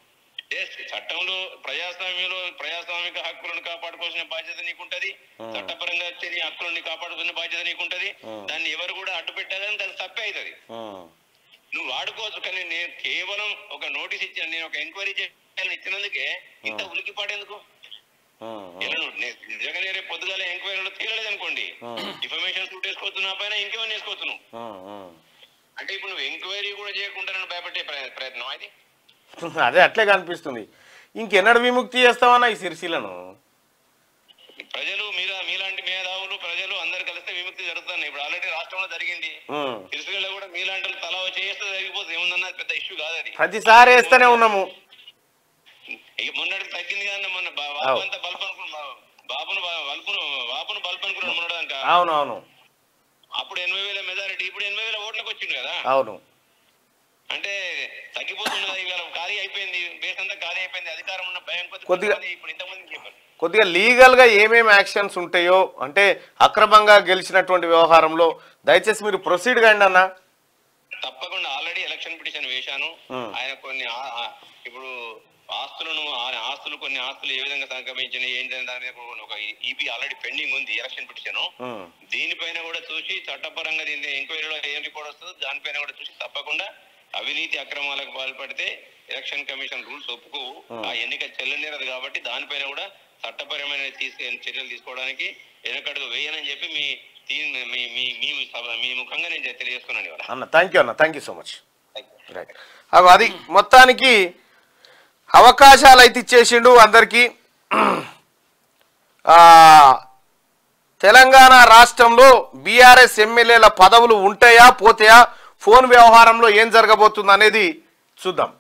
ఎస్ చట్టంలో ప్రజాస్వామ్యంలో ప్రజాస్వామిక హక్కులను కాపాడుకోవాల్సిన బాధ్యత నీకుంటది చట్టపరంగా వచ్చే నీ హక్కులను కాపాడుకునే బాధ్యత నీకుంటది దాన్ని ఎవరు కూడా అడ్డు పెట్టాలని దాని తప్పే అవుతుంది ఉమ్, నువ్వు వాడుకోవచ్చు కానీ నేను కేవలం ఒక నోటీస్ ఇచ్చాను నేను ఒక ఎంక్వైరీ చేయాలని ఇచ్చినందుకే ఇంత ఉలికి పాడేందుకు ఉమ్, ఇలా నువ్వు నే- నిజంగానే రేపు పొద్దుగాల ఎంక్వైరీలో తేలలేదు అనుకోండి ఇన్ఫర్మేషన్ సూట్ వేసుకోవచ్చు నా పైన ఇంకేమైనా వేసుకోవచ్చు నువ్వు ఉమ్, ఉమ్. అంటే ఇప్పుడు నువ్వు ఎంక్వైరీ కూడా చేయకుండా నన్ను భయపెట్టే ప్రయ- ప్రయత్నం అది అదే అట్లే కనిపిస్తుంది ఇంకెన్నడు విముక్తి చేస్తామన్నా ఈ సిరిసిలను ప్రజలు మీరా మీలాంటి మేధావులు ప్రజలు అందరు కలిస్తే విముక్తి జరుగుతుంది ఇప్పుడు ఆల్రెడీ రాష్ట్రంలో జరిగింది ఉమ్. సిరిసిల్లలో కూడా మీలాంటి వాళ్ళు తలా వచ్చి చేస్తే జరిగిపోతుంది ఏముందన్న పెద్ద ఇష్యూ కాదు అది ప్రతిసారి వేస్తూనే ఉన్నాము ఇక మొన్నటికి తగ్గింది కానీ మొన్న బా- అవు. బాబు అంతా బల్బ్ అనుకున్నా బాబును బా- వల్పును బాబును బల్బ్ అనుకున్నాడు మొన్నటిదాకా అవును అవును అప్పుడు ఎనభై వేల మెజారిటీ ఇప్పుడు ఎనభై వేల ఓట్లకు వచ్చింది కదా అవును అంటే తగ్గిపోతున్నది ఇవాళ ఖాళీ అయిపోయింది బేస్ అంతా ఖాళీ అయిపోయింది అధికారం ఉన్న భయం కొద్ది కొద్దిగా- ఖాళీ ఇప్పుడు ఇంతమంది చెప్పారు కొద్దిగా లీగల్గా ఏమేమి యాక్షన్స్ ఉంటాయో అంటే అక్రమంగా గెలిచినటువంటి వ్యవహారంలో దయచేసి మీరు ప్రొసీడ్ కాండి అన్న తప్పకుండా ఆల్రెడీ ఎలక్షన్ పిటిషన్ వేశాను Hmm. ఆయన కొన్ని ఆ- ఆ- ఇప్పుడు ఆస్తులను ఆయన ఆస్తులు కొన్ని ఆస్తులు ఏ విధంగా సంక్రమించినాయి ఏంటనే దాని మీద కూడా ఒక ఈపీ ఆల్రెడీ పెండింగ్ ఉంది ఎలక్షన్ పిటిషన్ ఉమ్, దీనిపైన కూడా చూసి చట్టపరంగా దీని ఎంక్వైరీలో ఏం రిపోర్ట్ వస్తుందో దానిపైన కూడా చూసి తప్పకుండా అవినీతి అక్రమాలకు పాల్పడితే ఎలక్షన్ కమిషన్ రూల్స్ ఒప్పుకోవు ఆ ఎన్నిక చెల్లనేరదు కాబట్టి దానిపైన కూడా చట్టపరమైన తీసుకు చర్యలు తీసుకోవడానికి వెనకడుగు వేయనని చెప్పి మీ తీ- మీ మీ మీ సభ- మీ ముఖంగా నేను తెలియజేస్తున్నాను ఇవాళ అన్న థ్యాంక్ యూ అన్న thank you so much Thank you. Right అగో అది మొత్తానికి అవకాశాలు అయితే ఇచ్చేసిండు అందరికీ ఆ, తెలంగాణ రాష్ట్రంలో బీఆర్ఎస్ ఎమ్మెల్యేల పదవులు ఉంటాయా పోతాయా ఫోన్ వ్యవహారంలో ఏం జరగబోతుంది అనేది చూద్దాం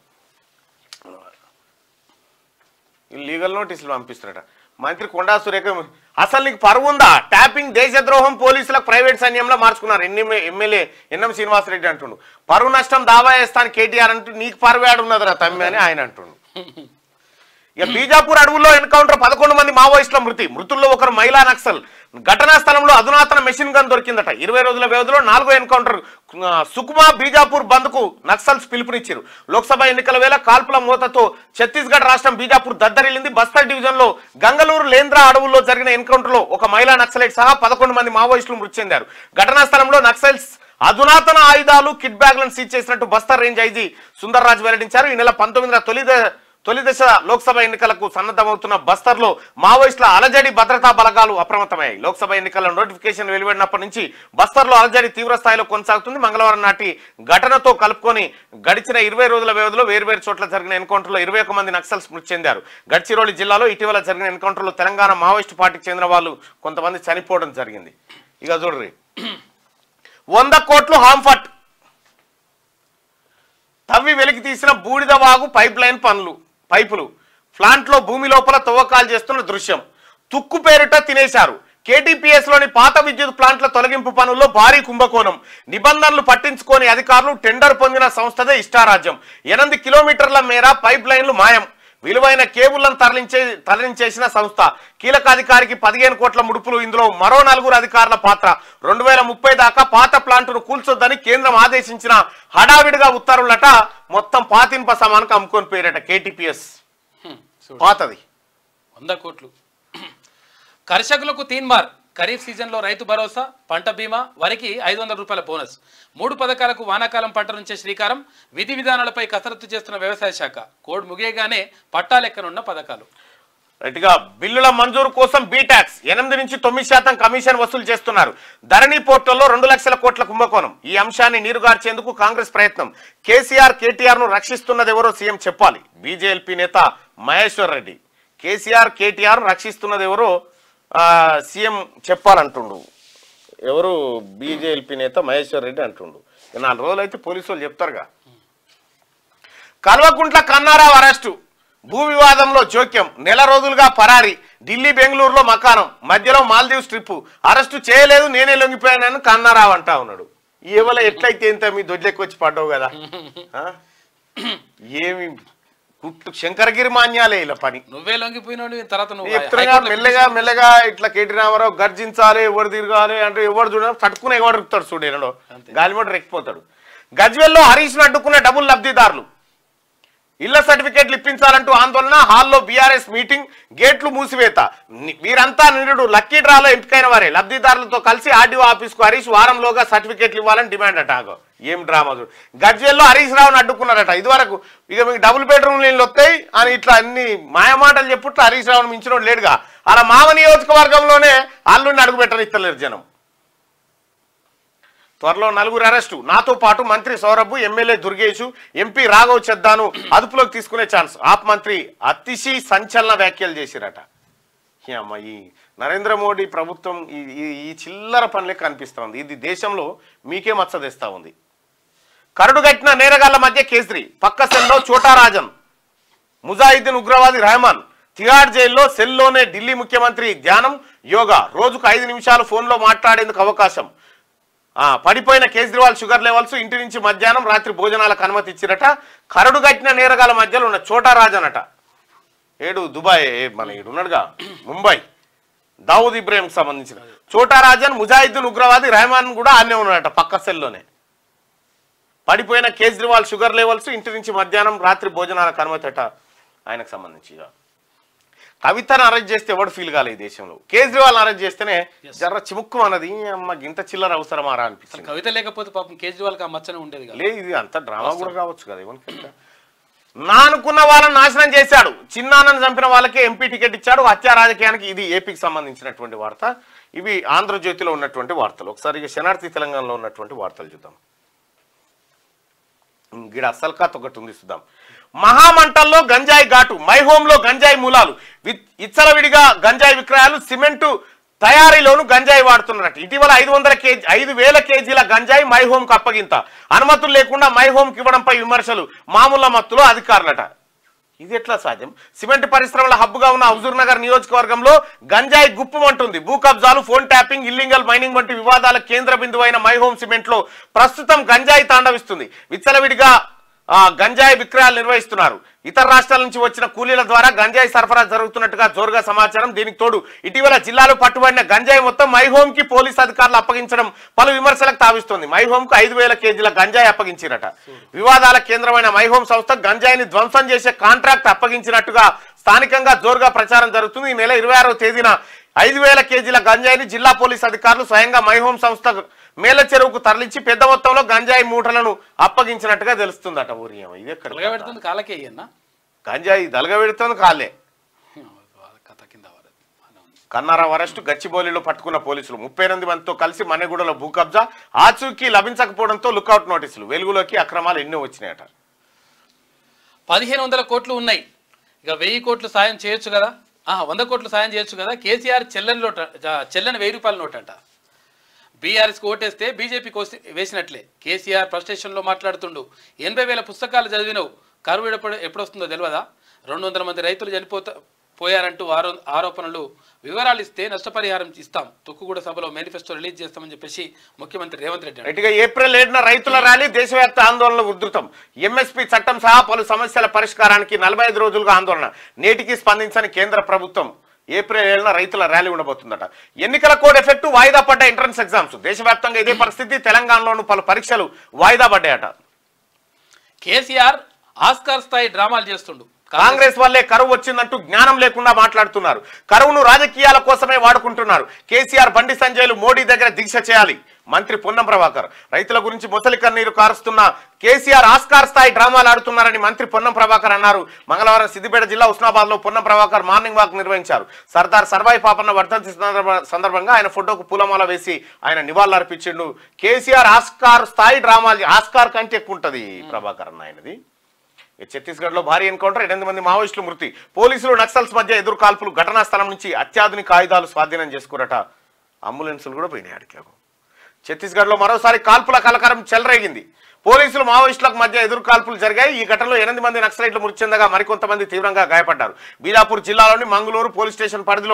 లీగల్ నోటీసులు పంపిస్తున్నారట మంత్రి కొండా సురేఖ అసలు నీకు పరువు ఉందా ట్యాపింగ్ దేశద్రోహం పోలీసులకు ప్రైవేట్ సైన్యంలో మార్చుకున్నారు ఎన్ని ఎమ్మెల్యే ఎన్ఎం శ్రీనివాసరెడ్డి అంటుండు పరువు నష్టం దావా వేస్తాను కేటీఆర్ అంటూ నీకు పరువు ఏడున్నదిరా తమ్మి అని ఆయన అంటుండు ఇక బీజాపూర్ అడవుల్లో ఎన్కౌంటర్ పదకొండు మంది మావోయిస్టుల మృతి మృతుల్లో ఒకరు మహిళా నక్సల్ ఘటనా స్థలంలో అధునాతన మెషిన్ గన్ దొరికిందట ఇరవై రోజుల వ్యవధిలో నాలుగో ఎన్కౌంటర్ ఆ, సుకుమా బీజాపూర్ బంద్కు నక్సల్స్ పిలుపునిచ్చారు లోక్సభ ఎన్నికల వేళ కాల్పుల మూతతో ఛత్తీస్గఢ్ రాష్ట్రం బీజాపూర్ దద్దరిల్లింది బస్తర్ డివిజన్ లో గంగలూరు లేంద్రా అడవుల్లో జరిగిన ఎన్కౌంటర్ లో ఒక మహిళా నక్సలైట్ సహా పదకొండు మంది మావోయిస్టులు మృతి చెందారు ఘటనా స్థలంలో నక్సల్స్ అధునాతన ఆయుధాలు కిట్ బ్యాగ్లను సీజ్ చేసినట్టు బస్తర్ రేంజ్ ఐజీ సుందర్ రాజ్ వెల్లడించారు ఈ నెల పంతొమ్మిదిన తొలి ద- తొలి దశ లోక్సభ ఎన్నికలకు సన్నద్ధమవుతున్న బస్తర్లో మావోయిస్టుల అలజడి భద్రతా బలగాలు అప్రమత్తమయ్యాయి లోక్సభ ఎన్నికల నోటిఫికేషన్ వెలువడినప్పటి నుంచి బస్తర్లో అలజడి తీవ్ర స్థాయిలో కొనసాగుతుంది మంగళవారం నాటి ఘటనతో కలుపుకొని గడిచిన ఇరవై రోజుల వ్యవధిలో వేర్వేరు చోట్ల జరిగిన ఎన్కౌంటర్లో ఇరవై ఒక మంది నక్సల్స్ మృతి చెందారు గడ్చిరోలి జిల్లాలో ఇటీవల జరిగిన ఎన్కౌంటర్లో తెలంగాణ మావోయిస్టు పార్టీకి చెందిన వాళ్ళు కొంతమంది చనిపోవడం జరిగింది ఇక చూడ్రి వంద కోట్లు హాంఫట్ తవ్వి వెలికి తీసిన బూడిద వాగు పైప్ లైన్ పనులు పైపులు ప్లాంట్లో భూమి లోపల తవ్వకాలు చేస్తున్న దృశ్యం తుక్కు పేరిట తినేశారు కేటీపీఎస్ లోని పాత విద్యుత్ ప్లాంట్ల తొలగింపు పనుల్లో భారీ కుంభకోణం నిబంధనలు పట్టించుకోని అధికారులు టెండర్ పొందిన సంస్థదే ఇష్టారాజ్యం ఎనిమిది కిలోమీటర్ల మేర పైప్ లైన్లు మాయం విలువైన కేబుళ్లను తరలించే తరలించేసిన సంస్థ కీలక అధికారికి పదిహేను కోట్ల ముడుపులు ఇందులో మరో నలుగురు అధికారుల పాత్ర రెండు వేల ముప్పై దాకా పాత ప్లాంటును కూల్చొద్దని కేంద్రం ఆదేశించిన హడావిడిగా ఉత్తర్వులట మొత్తం పాతింప సమానికి అమ్ముకొని పోయారట కేటీపీఎస్ హ్మ్, చూడు. పాతది వంద కోట్లు కర్షకులకు తీన్మార్ ఖరీఫ్ సీజన్లో రైతు భరోసా పంట బీమా వరికి ఐదు వందల రూపాయల బోనస్ మూడు పథకాలకు వానాకాలం పంట నుంచే శ్రీకారం విధి విధానాలపై కసరత్తు చేస్తున్న వ్యవసాయ శాఖ కోడ్ ముగియగానే పట్టాలెక్కనున్న పథకాలు రైట్గా బిల్లుల మంజూరు కోసం బీటాక్స్ ఎనిమిది నుంచి తొమ్మిది శాతం కమిషన్ వసూలు చేస్తున్నారు ధరణి పోర్టల్లో రెండు లక్షల కోట్ల కుంభకోణం ఈ అంశాన్ని నీరుగార్చేందుకు కాంగ్రెస్ ప్రయత్నం కేసీఆర్ కేటీఆర్ ను రక్షిస్తున్నది ఎవరో సీఎం చెప్పాలి బీజేఎల్పీ నేత మహేశ్వర్ రెడ్డి కేసీఆర్ కేటీఆర్ రక్షిస్తున్నది ఎవరో ఆ, సీఎం చెప్పాలంటుండు ఎవరు బీజేఎల్పీ నేత మహేశ్వర్ రెడ్డి అంటుండు ఇక నాలుగు రోజులు అయితే పోలీసు వాళ్ళు చెప్తారుగా కల్వకుంట్ల కన్నారావు అరెస్టు భూ వివాదంలో జోక్యం నెల రోజులుగా పరారి ఢిల్లీ బెంగళూరులో మకానం మధ్యలో మాల్దీవ్స్ ట్రిప్ అరెస్టు చేయలేదు నేనే లొంగిపోయానని కన్నారావు అంటా ఉన్నాడు ఇవాళ ఎట్లయితే ఇంత మీ దొడ్లెక్కి వచ్చి పడ్డావు కదా ఆ? ఏమి కుట్టు శంకరగిరి మాన్యాలే ఇలా పని నువ్వే లొంగిపోయినావు తర్వాత నువ్వు చెప్తున్నా హైకోర్టులో మెల్లగా మెల్లగా ఇట్లా కేటీ రామారావు గర్జించాలి ఎవరు తిరగాలి అంటే ఎవరు చూడ తట్టుకుని ఎవరు రుకుతాడు చూడు ఈయనలో గాలిమోటర్ ఎక్కిపోతాడు గజ్వెల్లో హరీష్ను అడ్డుకున్న డబుల్ లబ్ధిదారులు ఇళ్ల సర్టిఫికేట్లు ఇప్పించాలంటూ ఆందోళన హాల్లో బీఆర్ఎస్ మీటింగ్ గేట్లు మూసివేత ని- వీరంతా నిరుడు లక్కీ డ్రాలో ఎంపికైన వారే లబ్ధిదారులతో కలిసి ఆర్డీఓ ఆఫీస్కు హరీష్ వారంలోగా సర్టిఫికేట్లు ఇవ్వాలని డిమాండ్ అట ఆగో. ఏం డ్రామా చూడు గజ్వేల్లో హరీష్ రావుని అడ్డుకున్నారట ఇదివరకు ఇక మీకు డబుల్ బెడ్రూమ్ నీళ్ళు వస్తాయి అని ఇట్లా అన్ని మాయమాటలు చెప్పుట్లా హరీష్ రావుని మించిన లేడుగా అలా మామ నియోజకవర్గంలోనే అల్లుడిని అడుగు పెట్టనిస్తలేరు జనం త్వరలో నలుగురు అరెస్టు నాతో పాటు మంత్రి సౌరభ్ ఎమ్మెల్యే దుర్గేష్ ఎంపీ రాఘవ్ చెద్దాను అదుపులోకి తీసుకునే ఛాన్స్ ఆప్ మంత్రి అతిశీ సంచలన వ్యాఖ్యలు చేసిరట ఈ అమ్మ ఈ నరేంద్ర మోడీ ప్రభుత్వం ఈ ఈ- ఈ చిల్లర పనులే కనిపిస్తోంది ఇది దేశంలో మీకే మచ్చ తెస్తా ఉంది కరడుగట్టిన నేరగాళ్ల మధ్య కేసరి పక్క సెల్లో చోటారాజన్ ముజాహిద్దీన్ ఉగ్రవాది రెహమాన్ తిహార్ జైల్లో సెల్లోనే ఢిల్లీ ముఖ్యమంత్రి ధ్యానం యోగా రోజుకు ఐదు నిమిషాలు ఫోన్లో మాట్లాడేందుకు అవకాశం ఆ, పడిపోయిన కేజ్రీవాల్ షుగర్ లెవెల్స్ ఇంటి నుంచి మధ్యాహ్నం రాత్రి భోజనాలకు అనుమతి ఇచ్చిరట కరడుగట్టిన నేరగాల మధ్యలో ఉన్న చోటారాజన్ అట ఏడు దుబాయ్ ఏ మన ఈడు ఉన్నాడుగా ముంబై దావుద్ ఇబ్రాహింకి సంబంధించిన చోటారాజన్ ముజాహిద్దీన్ ఉగ్రవాది రెహమాన్ కూడా ఆనే ఉన్నాడట పక్క సెల్లోనే పడిపోయిన కేజ్రీవాల్ షుగర్ లెవెల్స్ ఇంటి నుంచి మధ్యాహ్నం రాత్రి భోజనాలకు అనుమతి అట ఆయనకు సంబంధించి ఇక. కవితను అరెస్ట్ చేస్తే ఎవడు ఫీల్ కాలే ఈ దేశంలో కేజ్రీవాల్ అరెస్ట్ చేస్తేనే జర్ర చిముక్కు అన్నది అమ్మ గింత చిల్లర అవసరమారా అసలు అనిపించింది కవిత లేకపోతే పాపం కేజ్రీవాల్కి ఆ మచ్చనే ఉండేది కదా లే ఇది అంత డ్రామా కూడా కావచ్చు కదా ఎవరికి నా అనుకున్న వాళ్ళని నాశనం చేశాడు చిన్నాన్నను చంపిన వాళ్ళకే ఎంపీ టికెట్ ఇచ్చాడు హత్యా రాజకీయానికి ఇది ఏపీకి సంబంధించినటువంటి వార్త ఇవి ఆంధ్రజ్యోతిలో ఉన్నటువంటి వార్తలు ఒకసారి ఇక శనార్థి తెలంగాణలో ఉన్నటువంటి వార్తలు చూద్దాం గిడ అస్సలు కథ ఒకటి ఉంది చూద్దాం మహామంటల్లో గంజాయి ఘాటు మై హోమ్ లో గంజాయి మూలాలు విత్ ఇచ్చలవిడిగా గంజాయి విక్రయాలు సిమెంటు తయారీలోను గంజాయి వాడుతున్నట్టు ఇటీవల ఐదు వందల కేజీ ఐదు వేల కేజీల గంజాయి మై హోమ్ కు అప్పగింత అనుమతులు లేకుండా మై హోమ్ కి ఇవ్వడంపై విమర్శలు మామూలు మత్తులో అధికారులట ఇది ఎట్లా సాధ్యం సిమెంట్ పరిశ్రమల హబ్బుగా ఉన్న హుజూర్ నగర్ నియోజకవర్గంలో గంజాయి గుప్పమంటుంది భూ కబ్జాలు ఫోన్ ట్యాపింగ్ ఇల్లీగల్ మైనింగ్ వంటి వివాదాల కేంద్ర బిందువు అయిన మై హోమ్ సిమెంట్ లో ప్రస్తుతం గంజాయి తాండవిస్తుంది విచ్చలవిడిగా ఆ, గంజాయి విక్రయాలు నిర్వహిస్తున్నారు ఇతర రాష్ట్రాల నుంచి వచ్చిన కూలీల ద్వారా గంజాయి సరఫరా జరుగుతున్నట్టుగా జోరుగా సమాచారం దీనికి తోడు ఇటీవల జిల్లాలో పట్టుబడిన గంజాయి మొత్తం మై హోమ్ కి పోలీస్ అధికారులు అప్పగించడం పలు విమర్శలకు తావిస్తోంది మై హోమ్ కు ఐదు వేల కేజీల గంజాయి అప్పగించిరట వివాదాల కేంద్రమైన మై హోమ్ సంస్థ గంజాయిని ధ్వంసం చేసే కాంట్రాక్ట్ అప్పగించినట్టుగా స్థానికంగా జోరుగా ప్రచారం జరుగుతుంది ఈ నెల ఇరవై ఆరో తేదీన ఐదు వేల కేజీల గంజాయిని జిల్లా పోలీస్ అధికారులు స్వయంగా మై హోమ్ సంస్థ మేల చెరువుకు తరలించి పెద్ద మొత్తంలో గంజాయి మూటలను అప్పగించినట్టుగా తెలుస్తుందట ఊరి ఇది ఎక్కడ అలాగే పెడుతుంది కాలకే అయ్యన్నా గంజాయి దలగ పెడుతుంది కాలే కథ కింద వారది. బాగానే ఉంది. కన్నారావు అరెస్టు గచ్చిబౌలిలో పట్టుకున్న పోలీసులు ముప్పై ఎనిమిది మందితో కలిసి మన్నెగూడలో భూ కబ్జా ఆచూకీ లభించకపోవడంతో లుకౌట్ నోటీసులు వెలుగులోకి అక్రమాలు ఎన్నో వచ్చినాయట పదిహేను వందల కోట్లు ఉన్నాయి ఇక వెయ్యి కోట్లు సాయం చేయొచ్చు కదా ఆ, వంద కోట్లు సాయం చేయొచ్చు కదా కేసీఆర్ చెల్లని లోట జ- చెల్లని వెయ్యి రూపాయల నోట్ అంట బీఆర్ఎస్కి ఓటేస్తే బీజేపీకి వస్తే వేసినట్లే కేసీఆర్ ఫ్రస్ట్రేషన్లో మాట్లాడుతుండు ఎనభై వేల పుస్తకాలు చదివినవు కరువు ఎప్పుడు ఎప్పుడు వస్తుందో తెలియదా రెండు వందల మంది రైతులు చనిపోతా పోయారంటూ ఆరో ఆరోపణలు వివరాలు ఇస్తే నష్టపరిహారం ఇస్తాం తుక్కుగూడ సభలో మేనిఫెస్టో రిలీజ్ చేస్తామని చెప్పేసి ముఖ్యమంత్రి రేవంత్ రెడ్డి అన్నారు. రైట్గా ఏప్రిల్ ఏడున రైతుల ర్యాలీ దేశవ్యాప్త ఆందోళనలు ఉధృతం ఎంఎస్పీ చట్టం సహా పలు సమస్యల పరిష్కారానికి నలభై ఐదు రోజులుగా ఆందోళన నేటికి స్పందించని కేంద్ర ప్రభుత్వం ఏప్రిల్ ఏడున రైతుల ర్యాలీ ఉండబోతుందట ఎన్నికల కోడ్ ఎఫెక్ట్ వాయిదా పడ్డ ఎంట్రన్స్ ఎగ్జామ్స్ దేశవ్యాప్తంగా ఇదే పరిస్థితి తెలంగాణలోను పలు పరీక్షలు వాయిదా పడ్డాయట కేసీఆర్ ఆస్కార్ స్థాయి డ్రామాలు చేస్తుండు కాంగ్రెస్ వల్లే కరువు వచ్చిందంటూ జ్ఞానం లేకుండా మాట్లాడుతున్నారు కరువును రాజకీయాల కోసమే వాడుకుంటున్నారు కేసీఆర్ బండి సంజయ్లు మోడీ దగ్గర దీక్ష చేయాలి మంత్రి పొన్నం ప్రభాకర్ రైతుల గురించి మొసలి కన్నీరు కారుస్తున్న కేసీఆర్ ఆస్కార్ స్థాయి డ్రామాలు ఆడుతున్నారని మంత్రి పొన్నం ప్రభాకర్ అన్నారు మంగళవారం సిద్దిపేట జిల్లా ఉస్నాబాద్ లో పొన్నం ప్రభాకర్ మార్నింగ్ వాక్ నిర్వహించారు సర్దార్ సర్వాయి పాపన్న వర్ధంతి సందర్భ- సందర్భంగా ఆయన ఫోటోకు పూలమాల వేసి ఆయన నివాళులర్పించిండు కేసీఆర్ ఆస్కార్ స్థాయి డ్రామాలు ఆస్కార్ కంటే ఎక్కువ ఉంటది ప్రభాకర్ అన్న ఆయనది ఛత్తీస్గఢ్ లో భారీ ఎన్కౌంటర్ ఎనిమిది మంది మావోయిస్టులు మృతి పోలీసులు నక్సల్స్ మధ్య ఎదురు కాల్పులు ఘటనా స్థలం నుంచి అత్యాధునిక ఆయుధాలు స్వాధీనం చేసుకురట అంబులెన్సులు కూడా పోయినాయి అడిగాము ఛత్తీస్గఢ్ లో మరోసారి కాల్పుల కలకరం చెలరేగింది పోలీసులు మావోయిస్టులకు మధ్య ఎదురు కాల్పులు జరిగాయి ఈ ఘటనలో ఎనిమిది మంది నక్సలైట్లు మృతి చెందగా మరికొంతమంది తీవ్రంగా గాయపడ్డారు బీజాపూర్ జిల్లాలోని మంగళూరు పోలీస్ స్టేషన్ పరిధిలో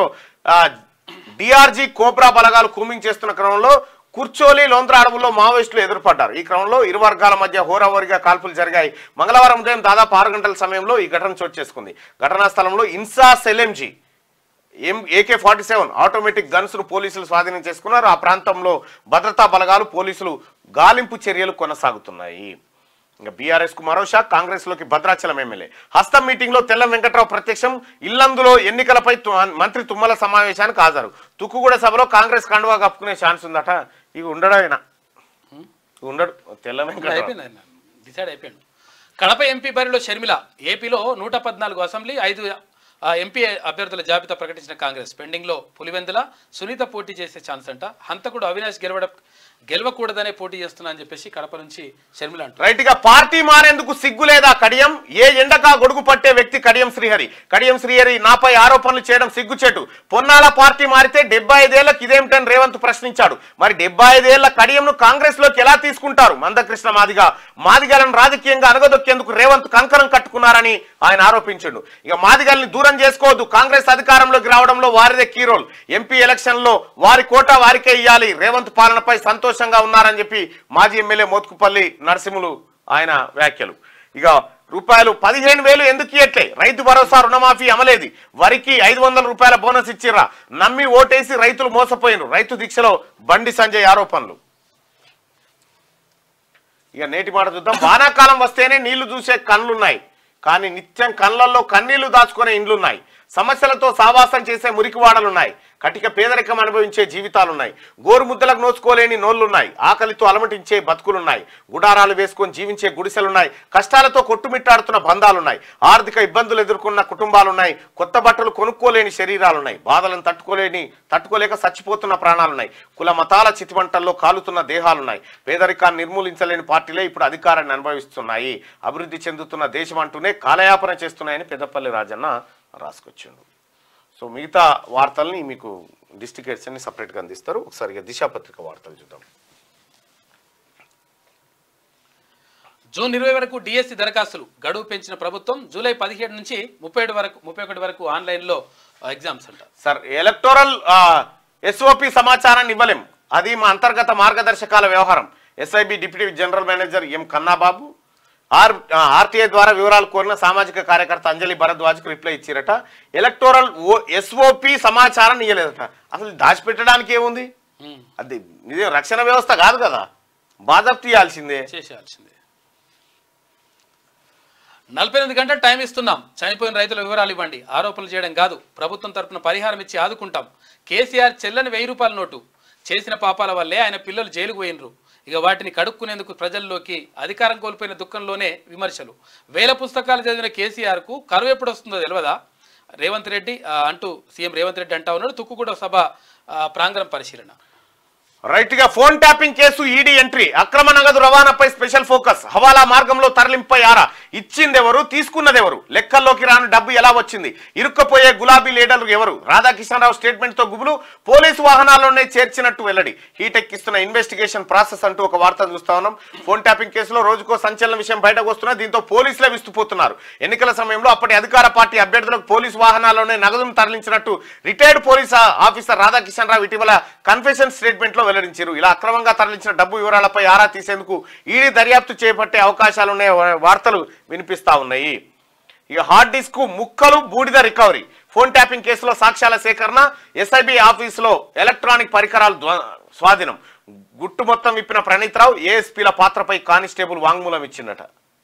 డిఆర్జీ కోబ్రా బలగాలు కూమింగ్ చేస్తున్న క్రమంలో కుర్చోలి లోంద్రా అడవుల్లో మావోయిస్టులు ఎదురుపడ్డారు ఈ క్రమంలో ఇరు వర్గాల మధ్య హోరాహోరీగా కాల్పులు జరిగాయి మంగళవారం ఉదయం దాదాపు ఆరు గంటల సమయంలో ఈ ఘటన చోటు చేసుకుంది ఘటనా స్థలంలో ఇన్సా సెలెంజీ ఎం AK forty seven automatic guns ను పోలీసులు స్వాధీనం చేసుకున్నారు ఆ ప్రాంతంలో భద్రతా బలగాలు పోలీసులు గాలింపు చర్యలు కొనసాగుతున్నాయి ఇంకా బీఆర్ఎస్ కు మరో షాక్ కాంగ్రెస్ లోకి భద్రాచలం ఎమ్మెల్యే హస్తం మీటింగ్ లో తెల్లం వెంకట్రావు ప్రత్యక్షం ఇల్లందులో ఎన్నికలపై తు- మంత్రి తుమ్మల సమావేశానికి హాజరు తుక్కుగూడ సభలో కాంగ్రెస్ కండువా కప్పుకునే ఛాన్స్ ఉందట ఇవి ఉండడు ఆయన ఇవి ఉండడు తెల్ల వెంకట్రావు అయిపోయింది ఆయన డిసైడ్ అయిపోయాడు కడప ఎంపీ బరిలో షర్మిల ఏపీలో నూట పద్నాలుగు అసెంబ్లీ ఐదు ఆ, ఎంపీ అభ్యర్థుల జాబితా ప్రకటించిన కాంగ్రెస్ పెండింగ్లో పులివెందుల సునీత పోటీ చేసే ఛాన్స్ అంట హంతకుడు అవినాష్ గెలవడ గెలవకూడదనే పోటీ చేస్తున్నా అని చెప్పేసి కడప నుంచి షర్మిల అంటారు రైట్ గా పార్టీ మారేందుకు సిగ్గు లేదా కడియం ఏ ఎండకా గొడుగు పట్టే వ్యక్తి కడియం శ్రీహరి కడియం శ్రీహరి నాపై ఆరోపణలు చేయడం సిగ్గుచేటు పొన్నాల పార్టీ మారితే డెబ్బై ఐదేళ్లకు ఇదేమిటని రేవంత్ ప్రశ్నించాడు మరి డెబ్బై ఐదేళ్ల కడియంను కాంగ్రెస్ లోకి ఎలా తీసుకుంటారు మందకృష్ణ మాదిగా మాదిగలను రాజకీయంగా అనగదొక్కేందుకు రేవంత్ కంకణం కట్టుకున్నారని ఆయన ఆరోపించాడు ఇక మాదిగల్ని దూరం చేసుకోవద్దు కాంగ్రెస్ అధికారంలోకి రావడంలో వారిదే కీ రోల్ ఎంపీ ఎలక్షన్ లో వారి కోటా వారికే ఇవ్వాలి రేవంత్ పాలనపై సంతోషంగా ఉన్నారని చెప్పి మాజీ ఎమ్మెల్యే మోత్కుపల్లి నరసింహులు ఆయన వ్యాఖ్యలు ఇక రూపాయలు పదిహేను వేలు ఎందుకు ఇయ్యట్లే రైతు భరోసా రుణమాఫీ అమలేది వరికి ఐదు వందల రూపాయల బోనస్ ఇచ్చిర్రా నమ్మి ఓటేసి రైతులు మోసపోయినారు రైతు దీక్షలో బండి సంజయ్ ఆరోపణలు ఇక నేటి మాట చూద్దాం వానాకాలం వస్తేనే నీళ్లు చూసే కళ్ళున్నాయి కానీ నిత్యం కళ్ళల్లో కన్నీళ్లు దాచుకునే ఇండ్లున్నాయి సమస్యలతో సావాసం చేసే మురికివాడలున్నాయి కటిక పేదరికం అనుభవించే జీవితాలున్నాయి గోరుముద్దలకు నోచుకోలేని నోళ్లున్నాయి ఆకలితో అలమటించే బతుకులున్నాయి గుడారాలు వేసుకొని జీవించే గుడిసెలున్నాయి కష్టాలతో కొట్టుమిట్టాడుతున్న బంధాలున్నాయి ఆర్థిక ఇబ్బందులు ఎదుర్కొన్న కుటుంబాలున్నాయి కొత్త బట్టలు కొనుక్కోలేని శరీరాలున్నాయి బాధలను తట్టుకోలేని తట్టుకోలేక చచ్చిపోతున్న ప్రాణాలున్నాయి కుల మతాల చితిమంటల్లో కాలుతున్న దేహాలున్నాయి పేదరికాన్ని నిర్మూలించలేని పార్టీలే ఇప్పుడు అధికారాన్ని అనుభవిస్తున్నాయి అభివృద్ధి చెందుతున్న దేశం అంటూనే కాలయాపన చేస్తున్నాయని పెద్దపల్లి రాజన్న రాసుకొచ్చిండు సో మిగతా వార్తల్ని మీకు డిస్టిక్ హెడ్స్ అన్ని సపరేట్గా అందిస్తారు ఒకసారి ఇక దిశాపత్రిక వార్తలు చూద్దాం జూన్ ఇరవై వరకు డిఎస్సి దరఖాస్తులు గడువు పెంచిన ప్రభుత్వం జూలై పదిహేడు నుంచి ముప్పై ఏడు వరకు ముప్పై ఒకటి వరకు ఆన్లైన్లో ఎగ్జామ్స్ అంట సార్ ఎలక్టోరల్ ఎస్ఓపి సమాచారాన్ని ఇవ్వలేం అది మా అంతర్గత మార్గదర్శకాల వ్యవహారం SIB deputy general manager M Kannababu R RTI ద్వారా వివరాలు కోరిన సామాజిక కార్యకర్త అంజలి భరద్వాజ్కు రిప్లై ఇచ్చిరట ఎలక్టోరల్ ఓ ఎస్ఓపి సమాచారం ఇవ్వలేదట అసలు దాచిపెట్టడానికి ఏముంది ఉమ్, అది ఇది రక్షణ వ్యవస్థ కాదు కదా బాధప్తి ఇవ్వాల్సిందే చేసేయాల్సిందే నలభై ఎనిమిది గంటలు టైం ఇస్తున్నాం చనిపోయిన రైతుల వివరాలు ఇవ్వండి ఆరోపణలు చేయడం కాదు ప్రభుత్వం తరపున పరిహారం ఇచ్చి ఆదుకుంటాం కేసీఆర్ చెల్లని వెయ్యి రూపాయల నోటు చేసిన పాపాల వల్లే ఆయన పిల్లలు జైలుకు పోయినరు ఇక వాటిని కడుక్కునేందుకు ప్రజల్లోకి అధికారం కోల్పోయిన దుఃఖంలోనే విమర్శలు వేల పుస్తకాలు చదివిన కేసీఆర్కు కరువు ఎప్పుడు వస్తుందో తెలియదా రేవంత్ రెడ్డి ఆ, అంటూ సీఎం రేవంత్ రెడ్డి అంటా ఉన్నాడు తుక్కుగూడ సభ ఆ, ప్రాంగణం పరిశీలన రైట్ గా phone tapping case ED entry అక్రమ నగదు రవాణాపై స్పెషల్ ఫోకస్ హవాలా మార్గంలో తరలింపై ఆరా ఇచ్చిందెవరు తీసుకున్నదెవరు లెక్కల్లోకి రాని డబ్బు ఎలా వచ్చింది ఇరుక్కపోయే గులాబీ లీడర్లు ఎవరు రాధాకిషన్రావు స్టేట్మెంట్ తో గుబులు పోలీసు వాహనాల్లోనే చేర్చినట్టు వెల్లడి హీట్ ఎక్కిస్తున్న ఇన్వెస్టిగేషన్ ప్రాసెస్ అంటూ ఒక వార్త చూస్తా ఉన్నాం ఫోన్ ట్యాపింగ్ కేసులో రోజుకో సంచలన విషయం బయటకు వస్తున్నా దీంతో పోలీసులే విస్తుపోతున్నారు ఎన్నికల సమయంలో అప్పటి అధికార పార్టీ అభ్యర్థులకు పోలీసు వాహనాల్లోనే నగదును తరలించినట్టు retired police officer Radhakishan Rao ఇటీవల కన్ఫెషన్ స్టేట్మెంట్ లో వెల్లడించారు ఇలా అక్రమంగా తరలించిన డబ్బు వివరాలపై ఆరా తీసేందుకు ఈడీ దర్యాప్తు చేపట్టే అవకాశాలున్నాయి వార్తలు వినిపిస్తా ఉన్నాయి ఇక హార్డ్ డిస్క్ కు ముక్కలు బూడిద రికవరీ ఫోన్ ట్యాపింగ్ కేసులో సాక్ష్యాల సేకరణ ఎస్ఐబి ఆఫీసులో ఎలక్ట్రానిక్ పరికరాలు ధ్వ- స్వాధీనం గుట్టు మొత్తం విప్పిన ప్రణీత్ రావు ఏఎస్పీల పాత్రపై కానిస్టేబుల్ వాంగ్మూలం ఇచ్చిందట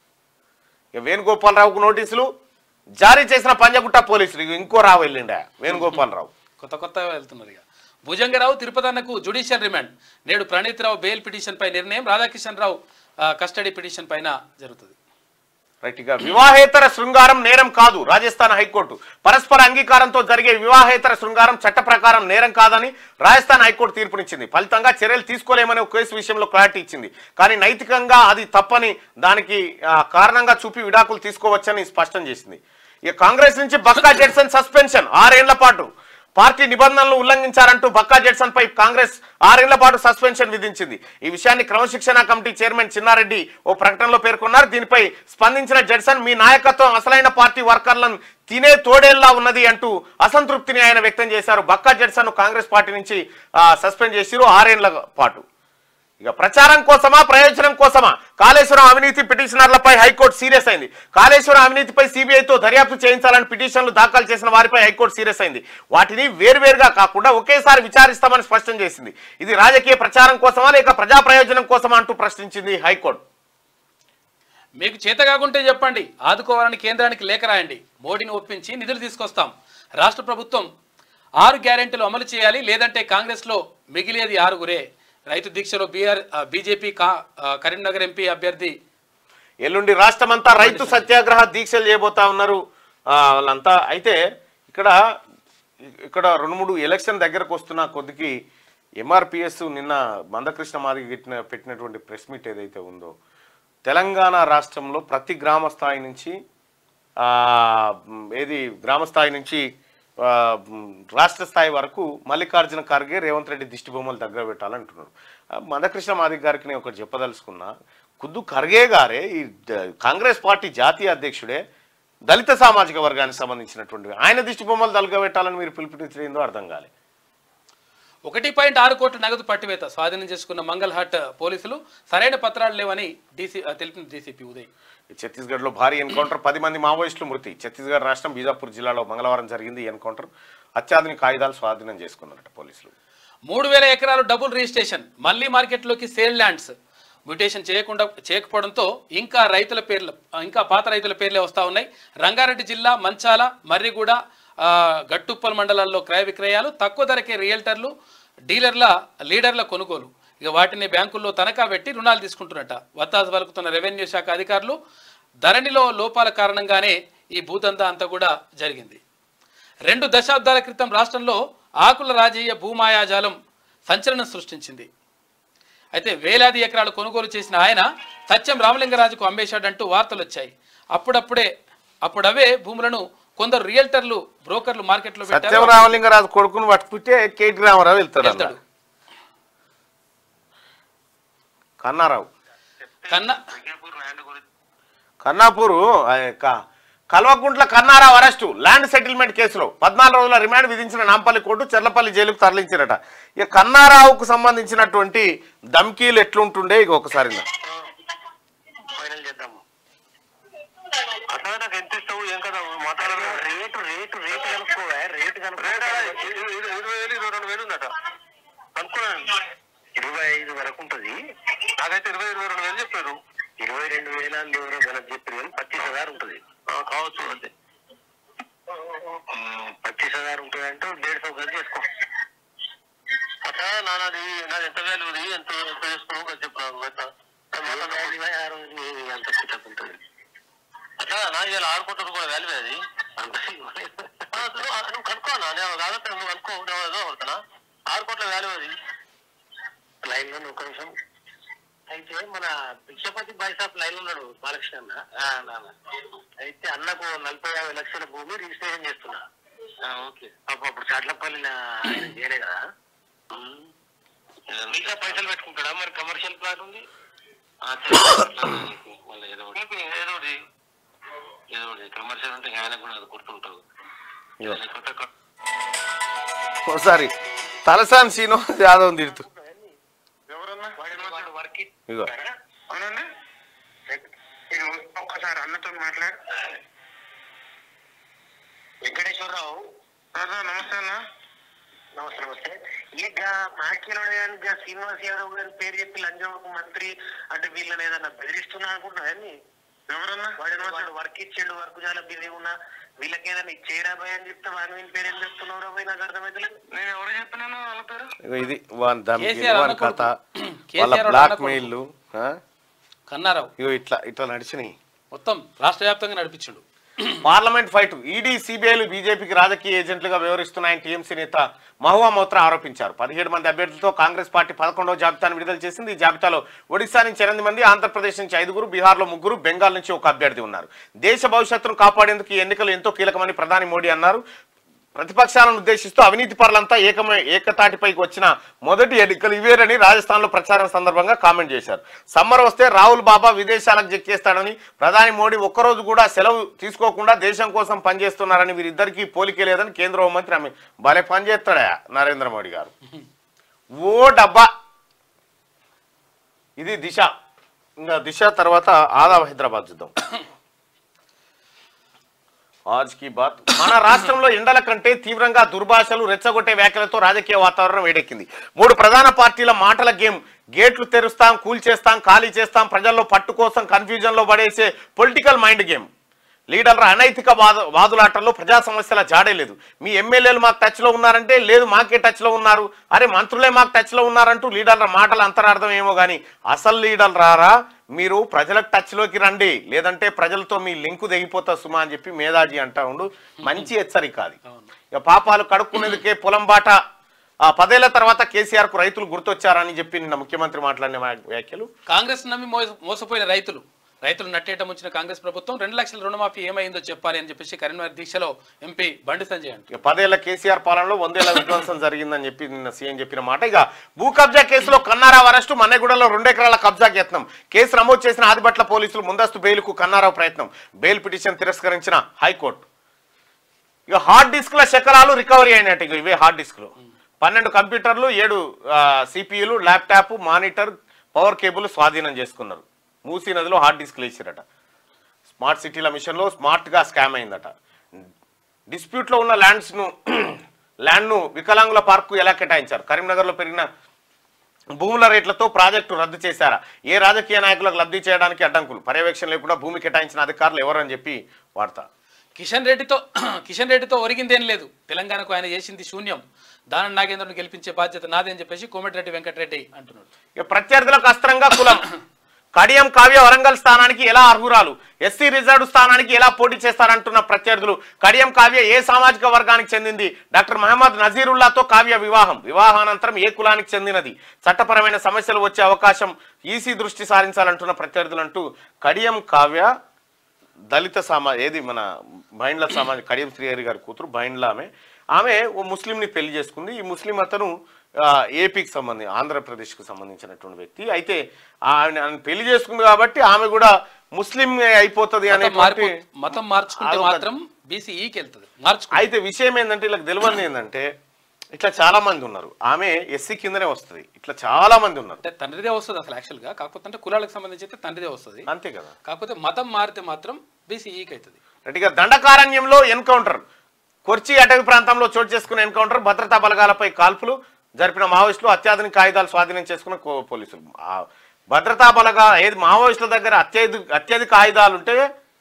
ఇక వేణుగోపాలరావుకు నోటీసులు జారీ చేసిన పంజగుట్ట పోలీసులు ఇక ఇంకో రావు వెళ్ళిండా వేణుగోపాలరావు కొత్త కొత్తగా వెళ్తున్నారు ఇక భుజంగరావు తిరుపతన్నకు జుడిషియల్ రిమాండ్ నేడు ప్రణీత్ రావు బెయిల్ పిటిషన్ పై నిర్ణయం రాధాకిషన్ రావు ఆ, కస్టడీ పిటిషన్ పైన జరుగుతుంది రైట్ ఇక వివాహేతర శృంగారం నేరం కాదు రాజస్థాన్ హైకోర్టు పరస్పర అంగీకారంతో జరిగే వివాహేతర శృంగారం చట్ట ప్రకారం నేరం కాదని రాజస్థాన్ హైకోర్టు తీర్పునిచ్చింది ఫలితంగా చర్యలు తీసుకోలేమని ఒక కేసు విషయంలో క్లారిటీ ఇచ్చింది కానీ నైతికంగా అది తప్పని దానికి ఆ, కారణంగా చూపి విడాకులు తీసుకోవచ్చని స్పష్టం చేసింది ఇక కాంగ్రెస్ నుంచి బక్కా జెడ్సన్ సస్పెన్షన్ ఆరేళ్ల పాటు పార్టీ నిబంధనలు ఉల్లంఘించారంటూ బక్కా జెడ్సన్ పై కాంగ్రెస్ ఆరేళ్ల పాటు సస్పెన్షన్ విధించింది ఈ విషయాన్ని క్రమశిక్షణ కమిటీ చైర్మన్ చిన్నారెడ్డి ఓ ప్రకటనలో పేర్కొన్నారు దీనిపై స్పందించిన జడ్సన్ మీ నాయకత్వం అసలైన పార్టీ వర్కర్లను తినే తోడేళ్లా ఉన్నది అంటూ అసంతృప్తిని ఆయన వ్యక్తం చేశారు బక్కా జడ్సన్ కాంగ్రెస్ పార్టీ నుంచి ఆ, సస్పెండ్ చేసిరు ఆరేళ్ల పాటు ఇక ప్రచారం కోసమా ప్రయోజనం కోసమా కాళేశ్వరం అవినీతి పిటిషనర్లపై హైకోర్టు సీరియస్ అయింది కాళేశ్వరం అవినీతిపై సిబిఐతో దర్యాప్తు చేయించాలని పిటిషన్లు దాఖలు చేసిన వారిపై హైకోర్టు సీరియస్ అయింది వాటిని వేర్వేరుగా కాకుండా ఒకేసారి విచారిస్తామని స్పష్టం చేసింది ఇది రాజకీయ ప్రచారం కోసమా లేక ప్రజా ప్రయోజనం కోసమా అంటూ ప్రశ్నించింది హైకోర్టు మీకు చేత కాకుంటే చెప్పండి ఆదుకోవాలని కేంద్రానికి లేఖ రాయండి మోడీని ఒప్పించి నిధులు తీసుకొస్తాం రాష్ట్ర ప్రభుత్వం ఆరు గ్యారెంటీలు అమలు చేయాలి లేదంటే కాంగ్రెస్లో మిగిలేది ఆరుగురే రైతు దీక్షలో బీఆర్ బీజేపీ కా ఆ, కరీంనగర్ ఎంపీ అభ్యర్థి ఎల్లుండి రాష్ట్రమంతా రైతు సత్యాగ్రహ దీక్షలు చేయబోతా ఉన్నారు ఆ, వాళ్ళంతా అయితే ఇక్కడ ఇక్కడ రెండు మూడు ఎలక్షన్ దగ్గరకు వస్తున్న కొద్దికి ఎంఆర్పిఎస్ నిన్న మందకృష్ణ మాదిగ పెట్టిన పెట్టినటువంటి ప్రెస్ మీట్ ఏదైతే ఉందో తెలంగాణ రాష్ట్రంలో ప్రతి గ్రామ స్థాయి నుంచి ఆ, మ్, ఏది గ్రామ స్థాయి నుంచి ఆ, మ్, రాష్ట్ర స్థాయి వరకు మల్లికార్జున ఖర్గే రేవంత్ రెడ్డి దిష్టి బొమ్మలు దగ్గర పెట్టాలంటున్నారు ఆ, మందకృష్ణ మాదిగ గారికి నేను ఒకటి చెప్పదలుచుకున్నా ఖుద్దు ఖర్గే గారే ఈ ద- కాంగ్రెస్ పార్టీ జాతీయ అధ్యక్షుడే దళిత సామాజిక వర్గానికి సంబంధించినటువంటి ఆయన దిష్టి బొమ్మలు తలగబెట్టాలని మీరు పిలుపునిచ్చిందో అర్థం కాలే ఒకటి పాయింట్ ఆరు కోట్ల నగదు పట్టివేత స్వాధీనం చేసుకున్న మంగళ్ హట్ పోలీసులు సరైన పత్రాలు లేవని డీసీ ఆ, తెలిపిన డీసీపీ ఉదయ్ ఛత్తీస్గఢ్లో భారీ ఎన్కౌంటర్ పది మంది మావోయిస్టులు మృతి ఛత్తీస్గఢ్ రాష్ట్రం బీజాపూర్ జిల్లాలో మంగళవారం జరిగింది ఈ ఎన్కౌంటర్ అత్యాధునిక ఆయుధాలు స్వాధీనం చేసుకున్నారట పోలీసులు మూడు వేల ఎకరాలు డబుల్ రిజిస్ట్రేషన్ మళ్ళీ మార్కెట్లోకి సేల్ ల్యాండ్స్ మ్యూటేషన్ చేయకుండా చేయకపోవడంతో ఇంకా రైతుల పేర్లు ఇంకా పాత రైతుల పేర్లే వస్తూ ఉన్నాయి రంగారెడ్డి జిల్లా మంచాల మర్రిగూడ ఆ, గట్టుప్పల్ మండలాల్లో క్రయ విక్రయాలు తక్కువ ధరకే రియల్టర్లు డీలర్ల లీడర్ల కొనుగోలు ఇక వాటిని బ్యాంకుల్లో తనఖా పెట్టి రుణాలు తీసుకుంటున్నట్ట వత్తాసు పలుకుతున్న రెవెన్యూ శాఖ అధికారులు ధరణిలో లోపాల కారణంగానే ఈ భూదందా అంతా కూడా జరిగింది రెండు దశాబ్దాల క్రితం రాష్ట్రంలో ఆకుల రాజయ్య భూమాయాజాలం సంచలనం సృష్టించింది అయితే వేలాది ఎకరాలు కొనుగోలు చేసిన ఆయన సత్యం రామలింగరాజుకు అమ్మేశాడంటూ వార్తలు వచ్చాయి అప్పుడప్పుడే అప్పుడవే భూములను కొందరు రియల్టర్లు బ్రోకర్లు మార్కెట్లో పెట్టారు సత్యం రామలింగరాజు కొడుకును పట్టుకుంటే కేటీ రామారావు వెళ్తాడు అన్న. వెళ్తాడు కన్నారావు కన్నా కన్నాపూరు ఆ యొక్క Kalvakuntla Kannarao arrest land settlement కేసులో పద్నాలుగు రోజుల రిమాండ్ విధించిన నాంపల్లి కోర్టు చెర్లపల్లి జైలుకు తరలించారట ఇక కన్నారావుకు సంబంధించినటువంటి ధమ్కీలు ఎట్లుంటుండే ఇక ఒకసారి విందాం. ఫైనల్ చేద్దాము అట్లా నాకు ఎంత ఇస్తావు ఏం కదా మాట్లాడాలి రేటు రేటు రేటు కనుక్కో రేటు కనుక్కో ఇరవై వేలు ఇరవై రెండు వేలు ఉందట కనుక్కోండి ఇరవై ఐదు వరకు ఉంటది నాకైతే ఇరవై ఇరవై రెండు వేలు చెప్పారు ఇరవై రెండు వేల ఎవరో గణకు చెప్పారు కానీ పచ్చీస్ హజార్ ఉంటది కావచ్చు అంతే పచ్చీస్ హజార్ ఉంటుంది అంటే డేఢ సौ గది చేసుకో అట్లా నాది నాది ఎంత వాల్యూ ఉంది ఎంత ఎంత చేసుకో చెప్పాను అంత పుట్టకుంటుంది అట్లా నా ఇవాళ ఆరు కోట్ల రూపాయల వాల్యూ అది అంత ఆ, నువ్వు నువ్వు కనుక్కోనా నేను కాదంటే నువ్వు కనుక్కో నేను ఏదో కొడుతున్నా ఆరు కోట్ల వాల్యూ అది లైన్ లో ఒక నిమిషం అయితే మన భిక్షపతి బైసాప్ లైన్ ఉన్నాడు బాలకృష్ణ అన్న ఆ, నాన్న. అయితే అన్నకు నలభై యాభై లక్షల భూమి రిజిస్ట్రేషన్ చేస్తున్నా ఓకే అప్పుడు అప్పుడు చాట్లపల్లి ఆయన చేయలే కదా ఇంకా పైసలు పెట్టుకుంటాడా మరి కమర్షియల్ ప్లాట్ ఉంది మళ్ళీ ఏదో ఒకటి ఏదో ఒకటి ఏదో ఒకటి కమర్షియల్ అంటే ఆయన కూడా అది గుర్తుంటావు ఇగో. కొత్త కొత్త ఒకసారి తలసాని శ్రీనివాస్ యాదవ్ తిడుతూ వాడు వర్క్ ఇగో అవునండి ఇది ఒక్కసారి అన్నతో మాట్లాడు వెంకటేశ్వరరావు నమస్తే అన్న నమస్తే నమస్తే ఇక మాకిలో శ్రీనివాస్ యాదవ్ గారి పేరు చెప్పి లంజం మంత్రి అంటే వీళ్ళని ఏదన్నా బెదిరిస్తున్నా అనుకుంటున్నా అని ఎవరన్నా వాడు వర్క్ ఇచ్చిండు వర్క్ చాలా బిజీ ఉన్నా వీళ్ళకి ఏదైనా ఇచ్చేయరా భయ అని చెప్తే వాని వీని పేరు ఏం చెప్తున్నావు పోయి నాకు అర్థమైతలేదు నేను ఎవరు చెప్పినాను వాళ్ళ పేరు ఇగో ఇది వాని ధమ్కీలు కేసీఆర్ వాని అన్న కథ కొడుకు. వాళ్ళ కేసీఆర్ బ్లాక్ అన్న కొడుకు. మెయిల్లు ఆ? కన్నారావు ఇగో ఇట్లా ఇట్లా నడిచినాయి మొత్తం రాష్ట్ర వ్యాప్తంగా నడిపించాడు పార్లమెంట్ ఫైట్ ఈడీ సిబిఐలు బీజేపీకి రాజకీయ ఏజెంట్లుగా వ్యవహరిస్తున్నాయని టీఎంసీ నేత మహువా మోత్రా ఆరోపించారు పదిహేడు మంది అభ్యర్థులతో కాంగ్రెస్ పార్టీ పదకొండవ జాబితాను విడుదల చేసింది ఈ జాబితాలో ఒడిశా నుంచి ఎనిమిది మంది ఆంధ్రప్రదేశ్ నుంచి ఐదుగురు బీహార్లో ముగ్గురు బెంగాల్ నుంచి ఒక అభ్యర్థి ఉన్నారు దేశ భవిష్యత్తును కాపాడేందుకు ఈ ఎన్నికలు ఎంతో కీలకమని ప్రధాని మోడీ అన్నారు ప్రతిపక్షాలను ఉద్దేశిస్తూ అవినీతి పరులంతా ఏకమై ఏకతాటిపైకి వచ్చిన మొదటి ఎన్నికలు ఇవేనని రాజస్థాన్లో ప్రచారం సందర్భంగా కామెంట్ చేశారు సమ్మర్ వస్తే రాహుల్ బాబా విదేశాలకు చెక్కేస్తాడని ప్రధాని మోడీ ఒక్కరోజు కూడా సెలవు తీసుకోకుండా దేశం కోసం పనిచేస్తున్నారని వీరిద్దరికీ పోలికే లేదని కేంద్ర హోంమంత్రి అమిత్ భలే పనిచేస్తాడా నరేంద్ర మోడీ గారు ఓ డబ్బా ఇది దిశ ఇంకా దిశ తర్వాత ఆదాబ్ హైదరాబాద్ చూద్దాం ఆజ్ కీ బాత్ మన రాష్ట్రంలో ఎండల కంటే తీవ్రంగా దుర్భాషలు రెచ్చగొట్టే వ్యాఖ్యలతో రాజకీయ వాతావరణం వేడెక్కింది మూడు ప్రధాన పార్టీల మాటల గేమ్ గేట్లు తెరుస్తాం కూల్చేస్తాం ఖాళీ చేస్తాం ప్రజల్లో పట్టు కోసం కన్ఫ్యూజన్ లో పడేసే పొలిటికల్ మైండ్ గేమ్ లీడర్ల అనైతిక వాద వాదులాటల్లో ప్రజా సమస్యల జాడే లేదు మీ ఎమ్మెల్యేలు మాకు టచ్లో ఉన్నారంటే లేదు మాకే టచ్లో ఉన్నారు అరే మంత్రులే మాకు టచ్లో ఉన్నారంటూ లీడర్ల మాటల అంతరార్థం ఏమో కానీ అసలు లీడర్లు రారా మీరు ప్రజలకు టచ్లోకి రండి లేదంటే ప్రజలతో మీ లింకు తెగిపోతా సుమా అని చెప్పి మేధాజీ అంటా ఉండు మంచి హెచ్చరిక అది ఇక పాపాలు కడుక్కునేందుకే పొలం బాట ఆ పదేళ్ల తర్వాత కేసీఆర్ కు రైతులు గుర్తొచ్చారని చెప్పి నిన్న ముఖ్యమంత్రి మాట్లాడిన వ్యా- వ్యాఖ్యలు కాంగ్రెస్ నమ్మి మోస- మోసపోయిన రైతులు రైతులు నట్టేయటం వచ్చిన కాంగ్రెస్ ప్రభుత్వం రెండు లక్షల రుణమాఫీ ఏమైందో చెప్పాలి అని చెప్పేసి కరీంనగర్ దీక్షలో ఎంపీ బండి సంజయ్ అంటారు ఇక పదేళ్ల కేసీఆర్ పాలనలో వందేళ్ల విధ్వంసం జరిగిందని చెప్పి నిన్న సీఎం చెప్పిన మాట ఇక భూ కబ్జా కేసులో కన్నారావు అరెస్టు మన్నెగూడలో రెండెకరాల కబ్జాకి యత్నం కేసు నమోదు చేసిన ఆదిబట్ల పోలీసులు ముందస్తు బెయిల్కు కన్నారావు ప్రయత్నం బెయిల్ పిటిషన్ తిరస్కరించిన హైకోర్టు ఇక హార్డ్ డిస్క్ల శకలాలు రికవరీ అయినట్టు ఇక ఇవే హార్డ్ డిస్క్లు పన్నెండు కంప్యూటర్లు ఏడు సిపియులు ల్యాప్టాప్ మానిటర్ పవర్ కేబుల్ స్వాధీనం చేసుకున్నారు మూసీ నదిలో హార్డ్ డిస్క్లు వేసారట స్మార్ట్ సిటీల మిషన్లో స్మార్ట్గా స్కామ్ అయిందట డిస్ప్యూట్లో ఉన్న ల్యాండ్స్ను ల్యాండ్ను వికలాంగుల పార్కు ఎలా కేటాయించారు కరీంనగర్లో పెరిగిన భూముల రేట్లతో ప్రాజెక్టు రద్దు చేశారా ఏ రాజకీయ నాయకులకు లబ్ధి చేయడానికి అడ్డంకులు పర్యవేక్షణ లేకుండా భూమి కేటాయించిన అధికారులు ఎవరని చెప్పి వార్త కిషన్ రెడ్డితో కిషన్ రెడ్డితో ఒరిగిందేం లేదు తెలంగాణకు ఆయన చేసింది శూన్యం దానం నాగేంద్రను గెలిపించే బాధ్యత నాదే అని చెప్పేసి కోమటిరెడ్డి వెంకటరెడ్డి అంటున్నాడు ఇక ప్రత్యర్థులకు అస్త్రంగా కులం కడియం కావ్య వరంగల్ స్థానానికి ఎలా అర్హురాలు ఎస్సీ రిజర్వ్ స్థానానికి ఎలా పోటీ చేస్తారంటున్న ప్రత్యర్థులు కడియం కావ్య ఏ సామాజిక వర్గానికి చెందింది డాక్టర్ మహమ్మద్ నజీరుల్లాతో కావ్య వివాహం వివాహానంతరం ఏ కులానికి చెందినది చట్టపరమైన సమస్యలు వచ్చే అవకాశం ఈసీ దృష్టి సారించాలంటున్న ప్రత్యర్థులు అంటూ కడియం కావ్య దళిత సమా ఏది మన బైండ్ల సమాజ కడియం శ్రీహరి గారి కూతురు బైండ్ల ఆమె ఆమె ఓ ముస్లింని పెళ్లి చేసుకుంది ఈ ముస్లిం అతను ఆ, ఏపీకి సంబంధించి ఆంధ్రప్రదేశ్కి సంబంధించినటువంటి వ్యక్తి అయితే ఆమె ఆమెను పెళ్లి చేసుకుంది కాబట్టి ఆమె కూడా ముస్లిం అయిపోతుంది అనే మతం మార్పు మతం మార్చుకుంటే అదొక- మాత్రం బీసీఈకి వెళ్తుంది మార్చుకుంటే అయితే విషయం ఏంటంటే ఇలా తెలియంది ఏంటంటే ఇట్లా చాలా మంది ఉన్నారు ఆమె ఎస్సీ కిందనే వస్తుంది ఇట్లా చాలా మంది ఉన్నారు అంటే తండ్రిదే వస్తుంది అసలు యాక్చువల్గా కాకపోతే అంటే కులాలకు సంబంధించి అయితే తండ్రిదే వస్తుంది అంతే కదా కాకపోతే మతం మారితే మాత్రం బీసీఈకి అవుతుంది రెడ్డిగా దండకారణ్యంలో ఎన్కౌంటర్ కొర్చి అటవీ ప్రాంతంలో చోటు చేసుకున్న ఎన్కౌంటర్ భద్రతా బలగాలపై కాల్పులు జరిపిన మావోయిస్టులు అత్యాధునిక ఆయుధాలు స్వాధీనం చేసుకున్న కో- పోలీసులు ఆ భద్రతా బలగా ఏది మావోయిస్టుల దగ్గర అత్యధిక అత్యధిక ఆయుధాలు ఉంటే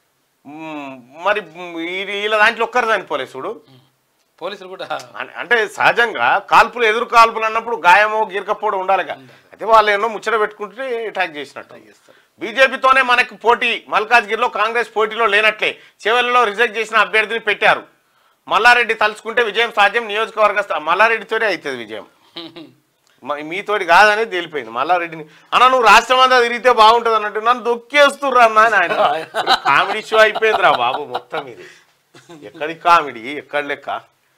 మ్, మరి మ్, ఈ- వీళ్ళ దాంట్లో ఒక్కరు చనిపోలే చూడు పోలీసులు కూడా అన్- అంటే సహజంగా కాల్పులు ఎదురు కాల్పులు అన్నప్పుడు గాయమో గీరకపోవడం ఉండాలిగా అయితే వాళ్ళు ఎన్నో ముచ్చట పెట్టుకుంటే అటాక్ చేసినట్టు బీజేపీతోనే మనకు పోటీ మల్కాజ్గిరిలో కాంగ్రెస్ పోటీలో లేనట్లే చివరిలో రిజెక్ట్ చేసిన అభ్యర్థిని పెట్టారు మల్లారెడ్డి తలుచుకుంటే విజయం సాధ్యం నియోజకవర్గ స్థా- మల్లారెడ్డితోనే అవుతుంది విజయం మ- మీతోటి కాదని తేలిపోయింది మల్లారెడ్డిని అన్న నువ్వు రాష్ట్రం అంతా తిరిగితే బాగుంటుంది అన్నట్టు నన్ను దొక్కేస్తుర్రా అన్న అని ఆయన కామెడీ షో అయిపోయిందిరా బాబు మొత్తం ఇది ఎక్కడి కామెడీ ఎక్కడి లెక్క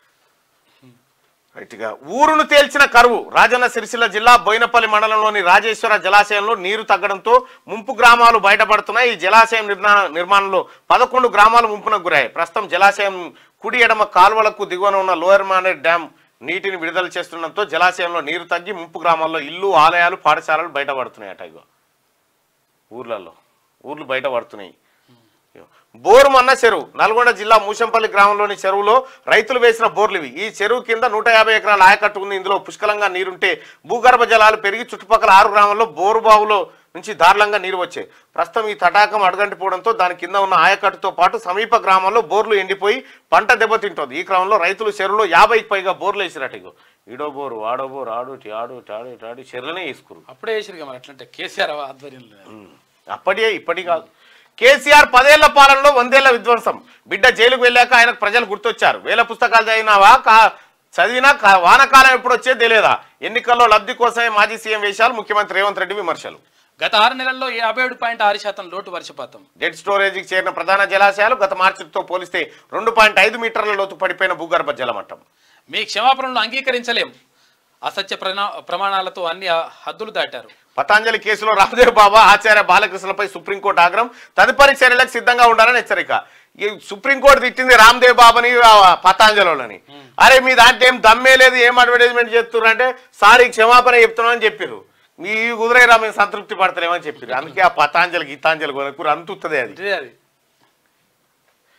రైట్గా ఊరును తేల్చిన కరువు రాజన్న సిరిసిల్ల జిల్లా బోయినపల్లి మండలంలోని రాజేశ్వర జలాశయంలో నీరు తగ్గడంతో ముంపు గ్రామాలు బయటపడుతున్నాయి ఈ జలాశయం నిర్మా నిర్మాణంలో పదకొండు గ్రామాలు ముంపునకు గురయ్యాయి ప్రస్తుతం జలాశయం కుడి ఎడమ కాలువలకు దిగువన ఉన్న లోయర్ మానేర్ డ్యామ్ నీటిని విడుదల చేస్తుండటంతో జలాశయంలో నీరు తగ్గి ముంపు గ్రామాల్లో ఇల్లు ఆలయాలు పాఠశాలలు బయటపడుతున్నాయట ఇగో ఊర్లలో ఊర్లు బయటపడుతున్నాయి బోరుమన్న చెరువు నల్గొండ జిల్లా మూషంపల్లి గ్రామంలోని చెరువులో రైతులు వేసిన బోర్లు ఇవి ఈ చెరువు కింద నూట యాభై ఎకరాల ఆయకట్టు ఉంది ఇందులో పుష్కలంగా నీరుంటే భూగర్భ జలాలు పెరిగి చుట్టుపక్కల ఆరు గ్రామాల్లో బోరు బావులో నుంచి దారులంగా నీరు వచ్చాయి ప్రస్తుతం ఈ తటాకం అడగంటిపోవడంతో దాని కింద ఉన్న ఆయకట్టుతో పాటు సమీప గ్రామాల్లో బోర్లు ఎండిపోయి పంట దెబ్బతింటోంది ఈ క్రమంలో రైతులు చెరువులో యాభైకి పైగా బోర్లు వేసినట్టు ఇగో ఈడో బోరు ఆడో బోరు ఆడు టి ఆడు టాడు టాడు చెరువులనే వేసుకురు అప్పుడే వేసిరు మరి అట్లంటే కేసీఆర్ ఆధ్వర్యంలో అప్పటికే ఇప్పటి కాదు కేసీఆర్ పదేళ్ల పాలనలో వందేళ్ల విధ్వంసం బిడ్డ జైలుకు వెళ్ళాక ఆయనకు ప్రజలు గుర్తొచ్చారు వేల పుస్తకాలు చదివినావా కా చదివినా కా- వానకాలం ఎప్పుడు వచ్చేది తెలియదా ఎన్నికల్లో లబ్ధి కోసమే మాజీ సీఎం వేశారు ముఖ్యమంత్రి రేవంత్ రెడ్డి విమర్శలు గత ఆరు నెలల్లో యాభై ఏడు పాయింట్ ఆరు శాతం లోటు వర్షపాతం డెడ్ స్టోరేజీకి చేరిన ప్రధాన జలాశయాలు గత మార్చితో పోలిస్తే రెండు పాయింట్ ఐదు మీటర్ల లోతు పడిపోయిన భూగర్భ జలమట్టం మీ క్షమాపణలను అంగీకరించలేం అసత్య ప్రనా- ప్రమాణాలతో అన్ని హద్దులు దాటారు పతాంజలి కేసులో రామదేవ్ బాబా ఆచార్య బాలకృష్ణలపై సుప్రీంకోర్టు ఆగ్రహం తదుపరి చర్యలకు సిద్ధంగా ఉండాలని హెచ్చరిక ఈ సుప్రీంకోర్టు తిట్టింది రామదేవ్ బాబాని ఆ పతాంజలిని అరే మీ దాంట్లో ఏం దమ్మే లేదు ఏం అడ్వర్టైజ్మెంట్ చేస్తున్నారు అంటే సారీ క్షమాపణ చెప్తున్నామని చెప్పారు మీ కుదిరేరా మేము సంతృప్తి పడతలేమని చెప్పారు అందుకే ఆ పతాంజలి గీతాంజలి కొనకూర అంతుతుంది అది ఇదే అది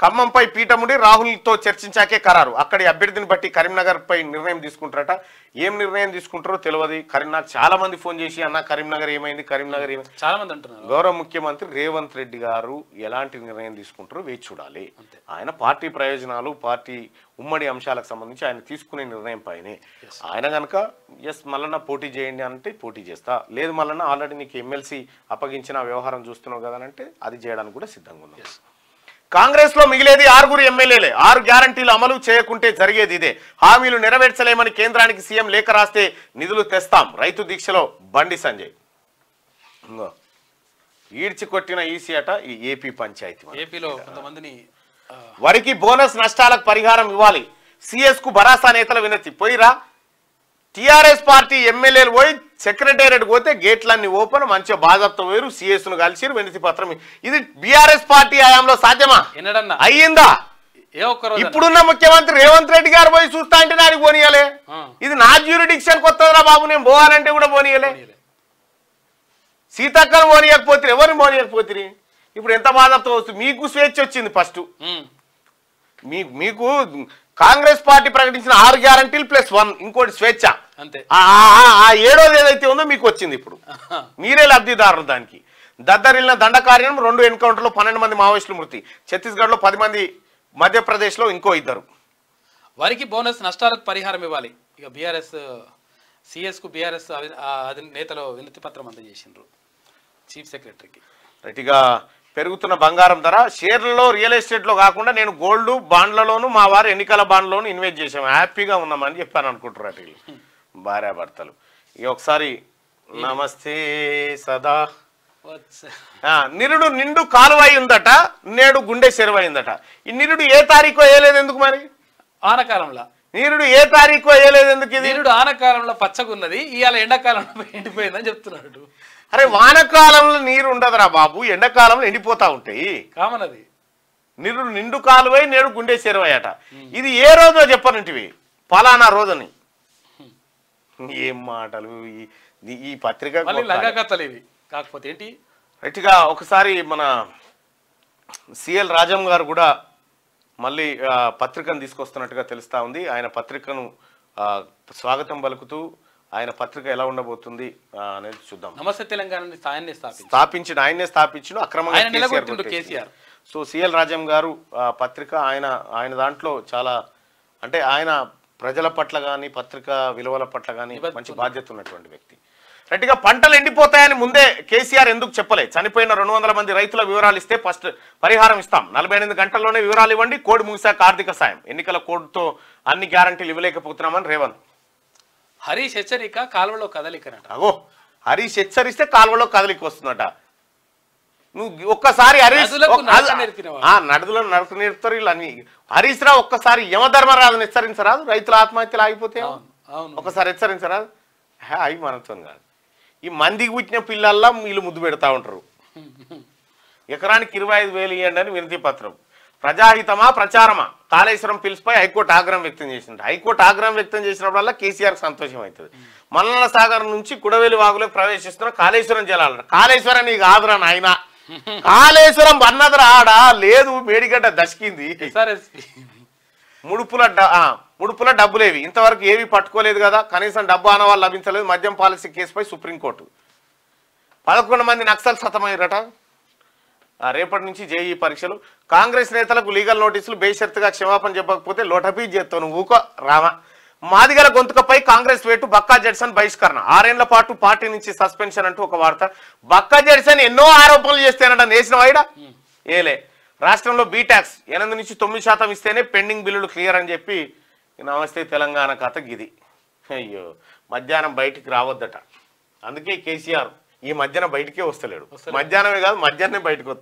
ఖమ్మంపై పీఠముడి రాహుల్తో చర్చించాకే ఖరారు అక్కడి అభ్యర్థిని బట్టి కరీంనగర్ పై నిర్ణయం తీసుకుంటారట ఏం నిర్ణయం తీసుకుంటారో తెలియదు కరీంనగర్ చాలా మంది ఫోన్ చేసి అన్న కరీంనగర్ ఏమైంది కరీంనగర్ ఏమైంది చాలా మంది అంటున్నారు గౌరవ ముఖ్యమంత్రి రేవంత్ రెడ్డి గారు ఎలాంటి నిర్ణయం తీసుకుంటారో వేచి చూడాలి ఆయన పార్టీ ప్రయోజనాలు పార్టీ ఉమ్మడి అంశాలకు సంబంధించి ఆయన తీసుకునే నిర్ణయం పైనే ఆయన కనుక ఎస్ మల్లన్న పోటీ చేయండి అంటే పోటీ చేస్తా లేదు మల్లన్న ఆల్రెడీ నీకు ఎమ్మెల్సీ అప్పగించిన వ్యవహారం చూస్తున్నావు కదా అంటే అది చేయడానికి కూడా సిద్ధంగా ఉన్నాం కాంగ్రెస్ లో మిగిలేది ఆరుగురు ఎమ్మెల్యేలే ఆరు గ్యారంటీలు అమలు చేయకుంటే జరిగేది ఇదే హామీలు నెరవేర్చలేమని కేంద్రానికి సీఎం లేఖ రాస్తే నిధులు తెస్తాం రైతు దీక్షలో బండి సంజయ్ ఇంగో ఈడ్చి కొట్టిన ఈసీ అట ఈ ఏపీ పంచాయతీ మరి. ఏపీలో కొంతమందిని ఆ, వరికి బోనస్ నష్టాలకు పరిహారం ఇవ్వాలి సిఎస్ కు భరాసా నేతల వినతి పోయిరా టిఆర్ఎస్ పార్టీ ఎమ్మెల్యేలు పోయి సెక్రటేరియట్ పోతే గేట్లన్నీ ఓపెన్ మంచిగా బాధతో వేరు సిఎస్ ను కలిసి వినతి పత్రం ఇది బీఆర్ఎస్ పార్టీ హయాంలో సాధ్యమా ఎన్నడన్నా అయ్యిందా ఏ ఒక్క రోజు ఇప్పుడున్న ముఖ్యమంత్రి రేవంత్ రెడ్డి గారు పోయి చూస్తా అంటే నాకు పోనీయలే ఆ. ఇది నా జ్యూరిడిక్షన్ కొత్తదిరా బాబు నేను పోవాలంటే కూడా పోనీయలే సీతక్కను పోనీయకపోతే ఎవరిని పోనీయకపోతే ఇప్పుడు ఎంత బాధతో వస్తుంది మీకు స్వేచ్ఛ వచ్చింది ఫస్ట్ మీ మీకు కాంగ్రెస్ పార్టీ ప్రకటించిన ఆరు గ్యారంటీలు ప్లస్ వన్ ఇంకోటి స్వేచ్ఛ అంతే ఆ- ఆ- ఆ- ఆ ఏడోది ఏదైతే ఉందో మీకు వచ్చింది ఇప్పుడు మీరే లబ్ధిదారులు దానికి దద్దరిల్లిన దండకార్యం రెండు ఎన్కౌంటర్లో పన్నెండు మంది మావోయిస్టులు మృతి ఛత్తీస్గఢ్లో పది మంది మధ్యప్రదేశ్లో ఇంకో ఇద్దరు వరికి బోనస్ నష్టాలకు పరిహారం ఇవ్వాలి ఇక బీఆర్ఎస్ సిఎస్ కు బీఆర్ఎస్ నేతలు వినతి పత్రం అందజేసిండ్రు చీఫ్ సెక్రటరీకి రైట్గా పెరుగుతున్న బంగారం ధర షేర్లలో రియల్ ఎస్టేట్లో కాకుండా నేను గోల్డ్ బాండ్లలోను మా వారు ఎన్నికల బాండ్లోను ఇన్వెస్ట్ చేసాము హ్యాపీగా ఉన్నామని చెప్పాను అనుకుంటారు అటు వీళ్ళు. భార్యాభర్తలు ఇక ఒకసారి నమస్తే సదా What's- ఆ, నిరుడు నిండు కాలువై ఉందట నేడు గుండె చెరువైందట ఈ నిరుడు ఏ తారీఖు వేయలేదు ఎందుకు మరి ఆనకాలంలో నీరుడు ఏ తారీఖు వేయలేదు ఎందుకు ఇది నీరుడు ఆనకాలంలో పచ్చగున్నది ఇవాళ ఎండాకాలంలో ఎండిపోయిందని చెప్తున్నాడు అరే వానకాలంలో నీరు ఉండదురా బాబు ఎండాకాలంలో ఎండిపోతా ఉంటాయి కామన్ అది నిరుడు నిండు కాలువై నేడు గుండె చెరువయట ఇది ఏ రోజో చెప్పనంటివి పలానా రోజని ఏం మాటలు ఈ- ఈ- ఈ పత్రిక మళ్ళీ గొప్ప. లంగా కథలు ఇవి కాకపోతే ఏంటి రైట్గా ఒకసారి మన సిఎల్ రాజం గారు కూడా మళ్ళీ ఆ, పత్రికను తీసుకొస్తున్నట్టుగా తెలుస్తా ఉంది ఆయన పత్రికను ఆ, స్వాగతం పలుకుతూ ఆయన పత్రిక ఎలా ఉండబోతుంది ఆ, అనేది చూద్దాం నమస్తే తెలంగాణ సాయాన్ని స్థాపించారు స్థాపించిన ఆయనే స్థాపించిన అక్రమంగా ఆయన కేసీఆర్ నిలగొట్టిండు కొట్టేసి. కేసీఆర్ సో సిఎల్ రాజం గారు ఆ, పత్రిక ఆయన ఆయన దాంట్లో చాలా అంటే ఆయన ప్రజల పట్ల కానీ పత్రిక విలువల పట్ల కానీ నిబద్ధత మంచి బాధ్యత ఉన్నటువంటి వ్యక్తి రైట్గా పంటలు ఎండిపోతాయని ముందే కేసీఆర్ ఎందుకు చెప్పలే చనిపోయిన రెండు వందల మంది రైతుల వివరాలు ఇస్తే ఫస్ట్ పరిహారం ఇస్తాం నలభై ఎనిమిది గంటల్లోనే వివరాలు ఇవ్వండి కోడ్ ముగిశాక ఆర్థిక సాయం ఎన్నికల కోడ్తో అన్ని గ్యారంటీలు ఇవ్వలేకపోతున్నామని రేవంత్ హరీష్ హెచ్చరిక కాలువలో కదలికనట అగో హరీష్ హెచ్చరిస్తే కాలువలో కదలికి వస్తుందట నువ్వు ఒక్కసారి హరీష్ నదులకు ఒక్క- నడక నేర్పినవాడు. ఆ నడుదులను నడక నేర్పుతారు వీళ్ళు అన్ని హరీష్ రావు ఒక్కసారి యమధర్మరాజును హెచ్చరించరాదు రైతుల ఆత్మహత్యలు ఆగిపోతే అవును అవును ఒకసారి హెచ్చరించరాదు హే అవి మనతో కాదు ఈ మందికి పుట్టిన పిల్లల్లా వీళ్ళు ముద్దు పెడతా ఉంటారు ఎకరానికి ఇరవై ఐదు వేలు ఇవ్వండి అని వినతి పత్రం ప్రజాహితమా ప్రచారమా కాళేశ్వరం పిలుపుపై హైకోర్టు ఆగ్రహం వ్యక్తం చేసింది హైకోర్టు ఆగ్రహం వ్యక్తం చేసినప్పుడల్లా కేసీఆర్ సంతోషం అవుతుంది మల్లన సాగర్ నుంచి కుడవేలి వాగులోకి ప్రవేశిస్తున్న కాళేశ్వరం జలాలు కాళేశ్వరం నీకు ఆదరా నాయన కాళేశ్వరం బన్నదరా ఆడా లేదు మేడిగడ్డ దశకింది ఎస్ఆర్ఎస్పి ముడుపుల డ- ఆ, ముడుపుల డబ్బులేవి ఇంతవరకు ఏవి పట్టుకోలేదు కదా కనీసం డబ్బు ఆనవాళ్ళు లభించలేదు మద్యం పాలసీ కేసుపై సుప్రీంకోర్టు పదకొండు మంది నక్సల్ సతమయ్యారట ఆ, రేపటి నుంచి జేఈ పరీక్షలు కాంగ్రెస్ నేతలకు లీగల్ నోటీసులు బేషరతుగా క్షమాపణ చెప్పకపోతే లోటపీ చేస్తాను ఊకో రామ మాదిగల గొంతుకపై కాంగ్రెస్ వేటు బక్కా జడ్సన్ బహిష్కరణ ఆరేళ్ల పాటు పార్టీ నుంచి సస్పెన్షన్ అంటూ ఒక వార్త బక్కా జడ్సన్ ఎన్నో ఆరోపణలు చేస్తేనట నేసిన వైడ ఏలే రాష్ట్రంలో బీటాక్స్ ఎనిమిది నుంచి తొమ్మిది శాతం ఇస్తేనే పెండింగ్ బిల్లులు క్లియర్ అని చెప్పి నమస్తే తెలంగాణ కథ గిది అయ్యో మధ్యాహ్నం బయటికి రావద్దట అందుకే కేసీఆర్ ఈ మధ్యాహ్నం బయటికే వస్తలేడు మధ్యాహ్నమే కాదు మధ్యాహ్నం బయటకు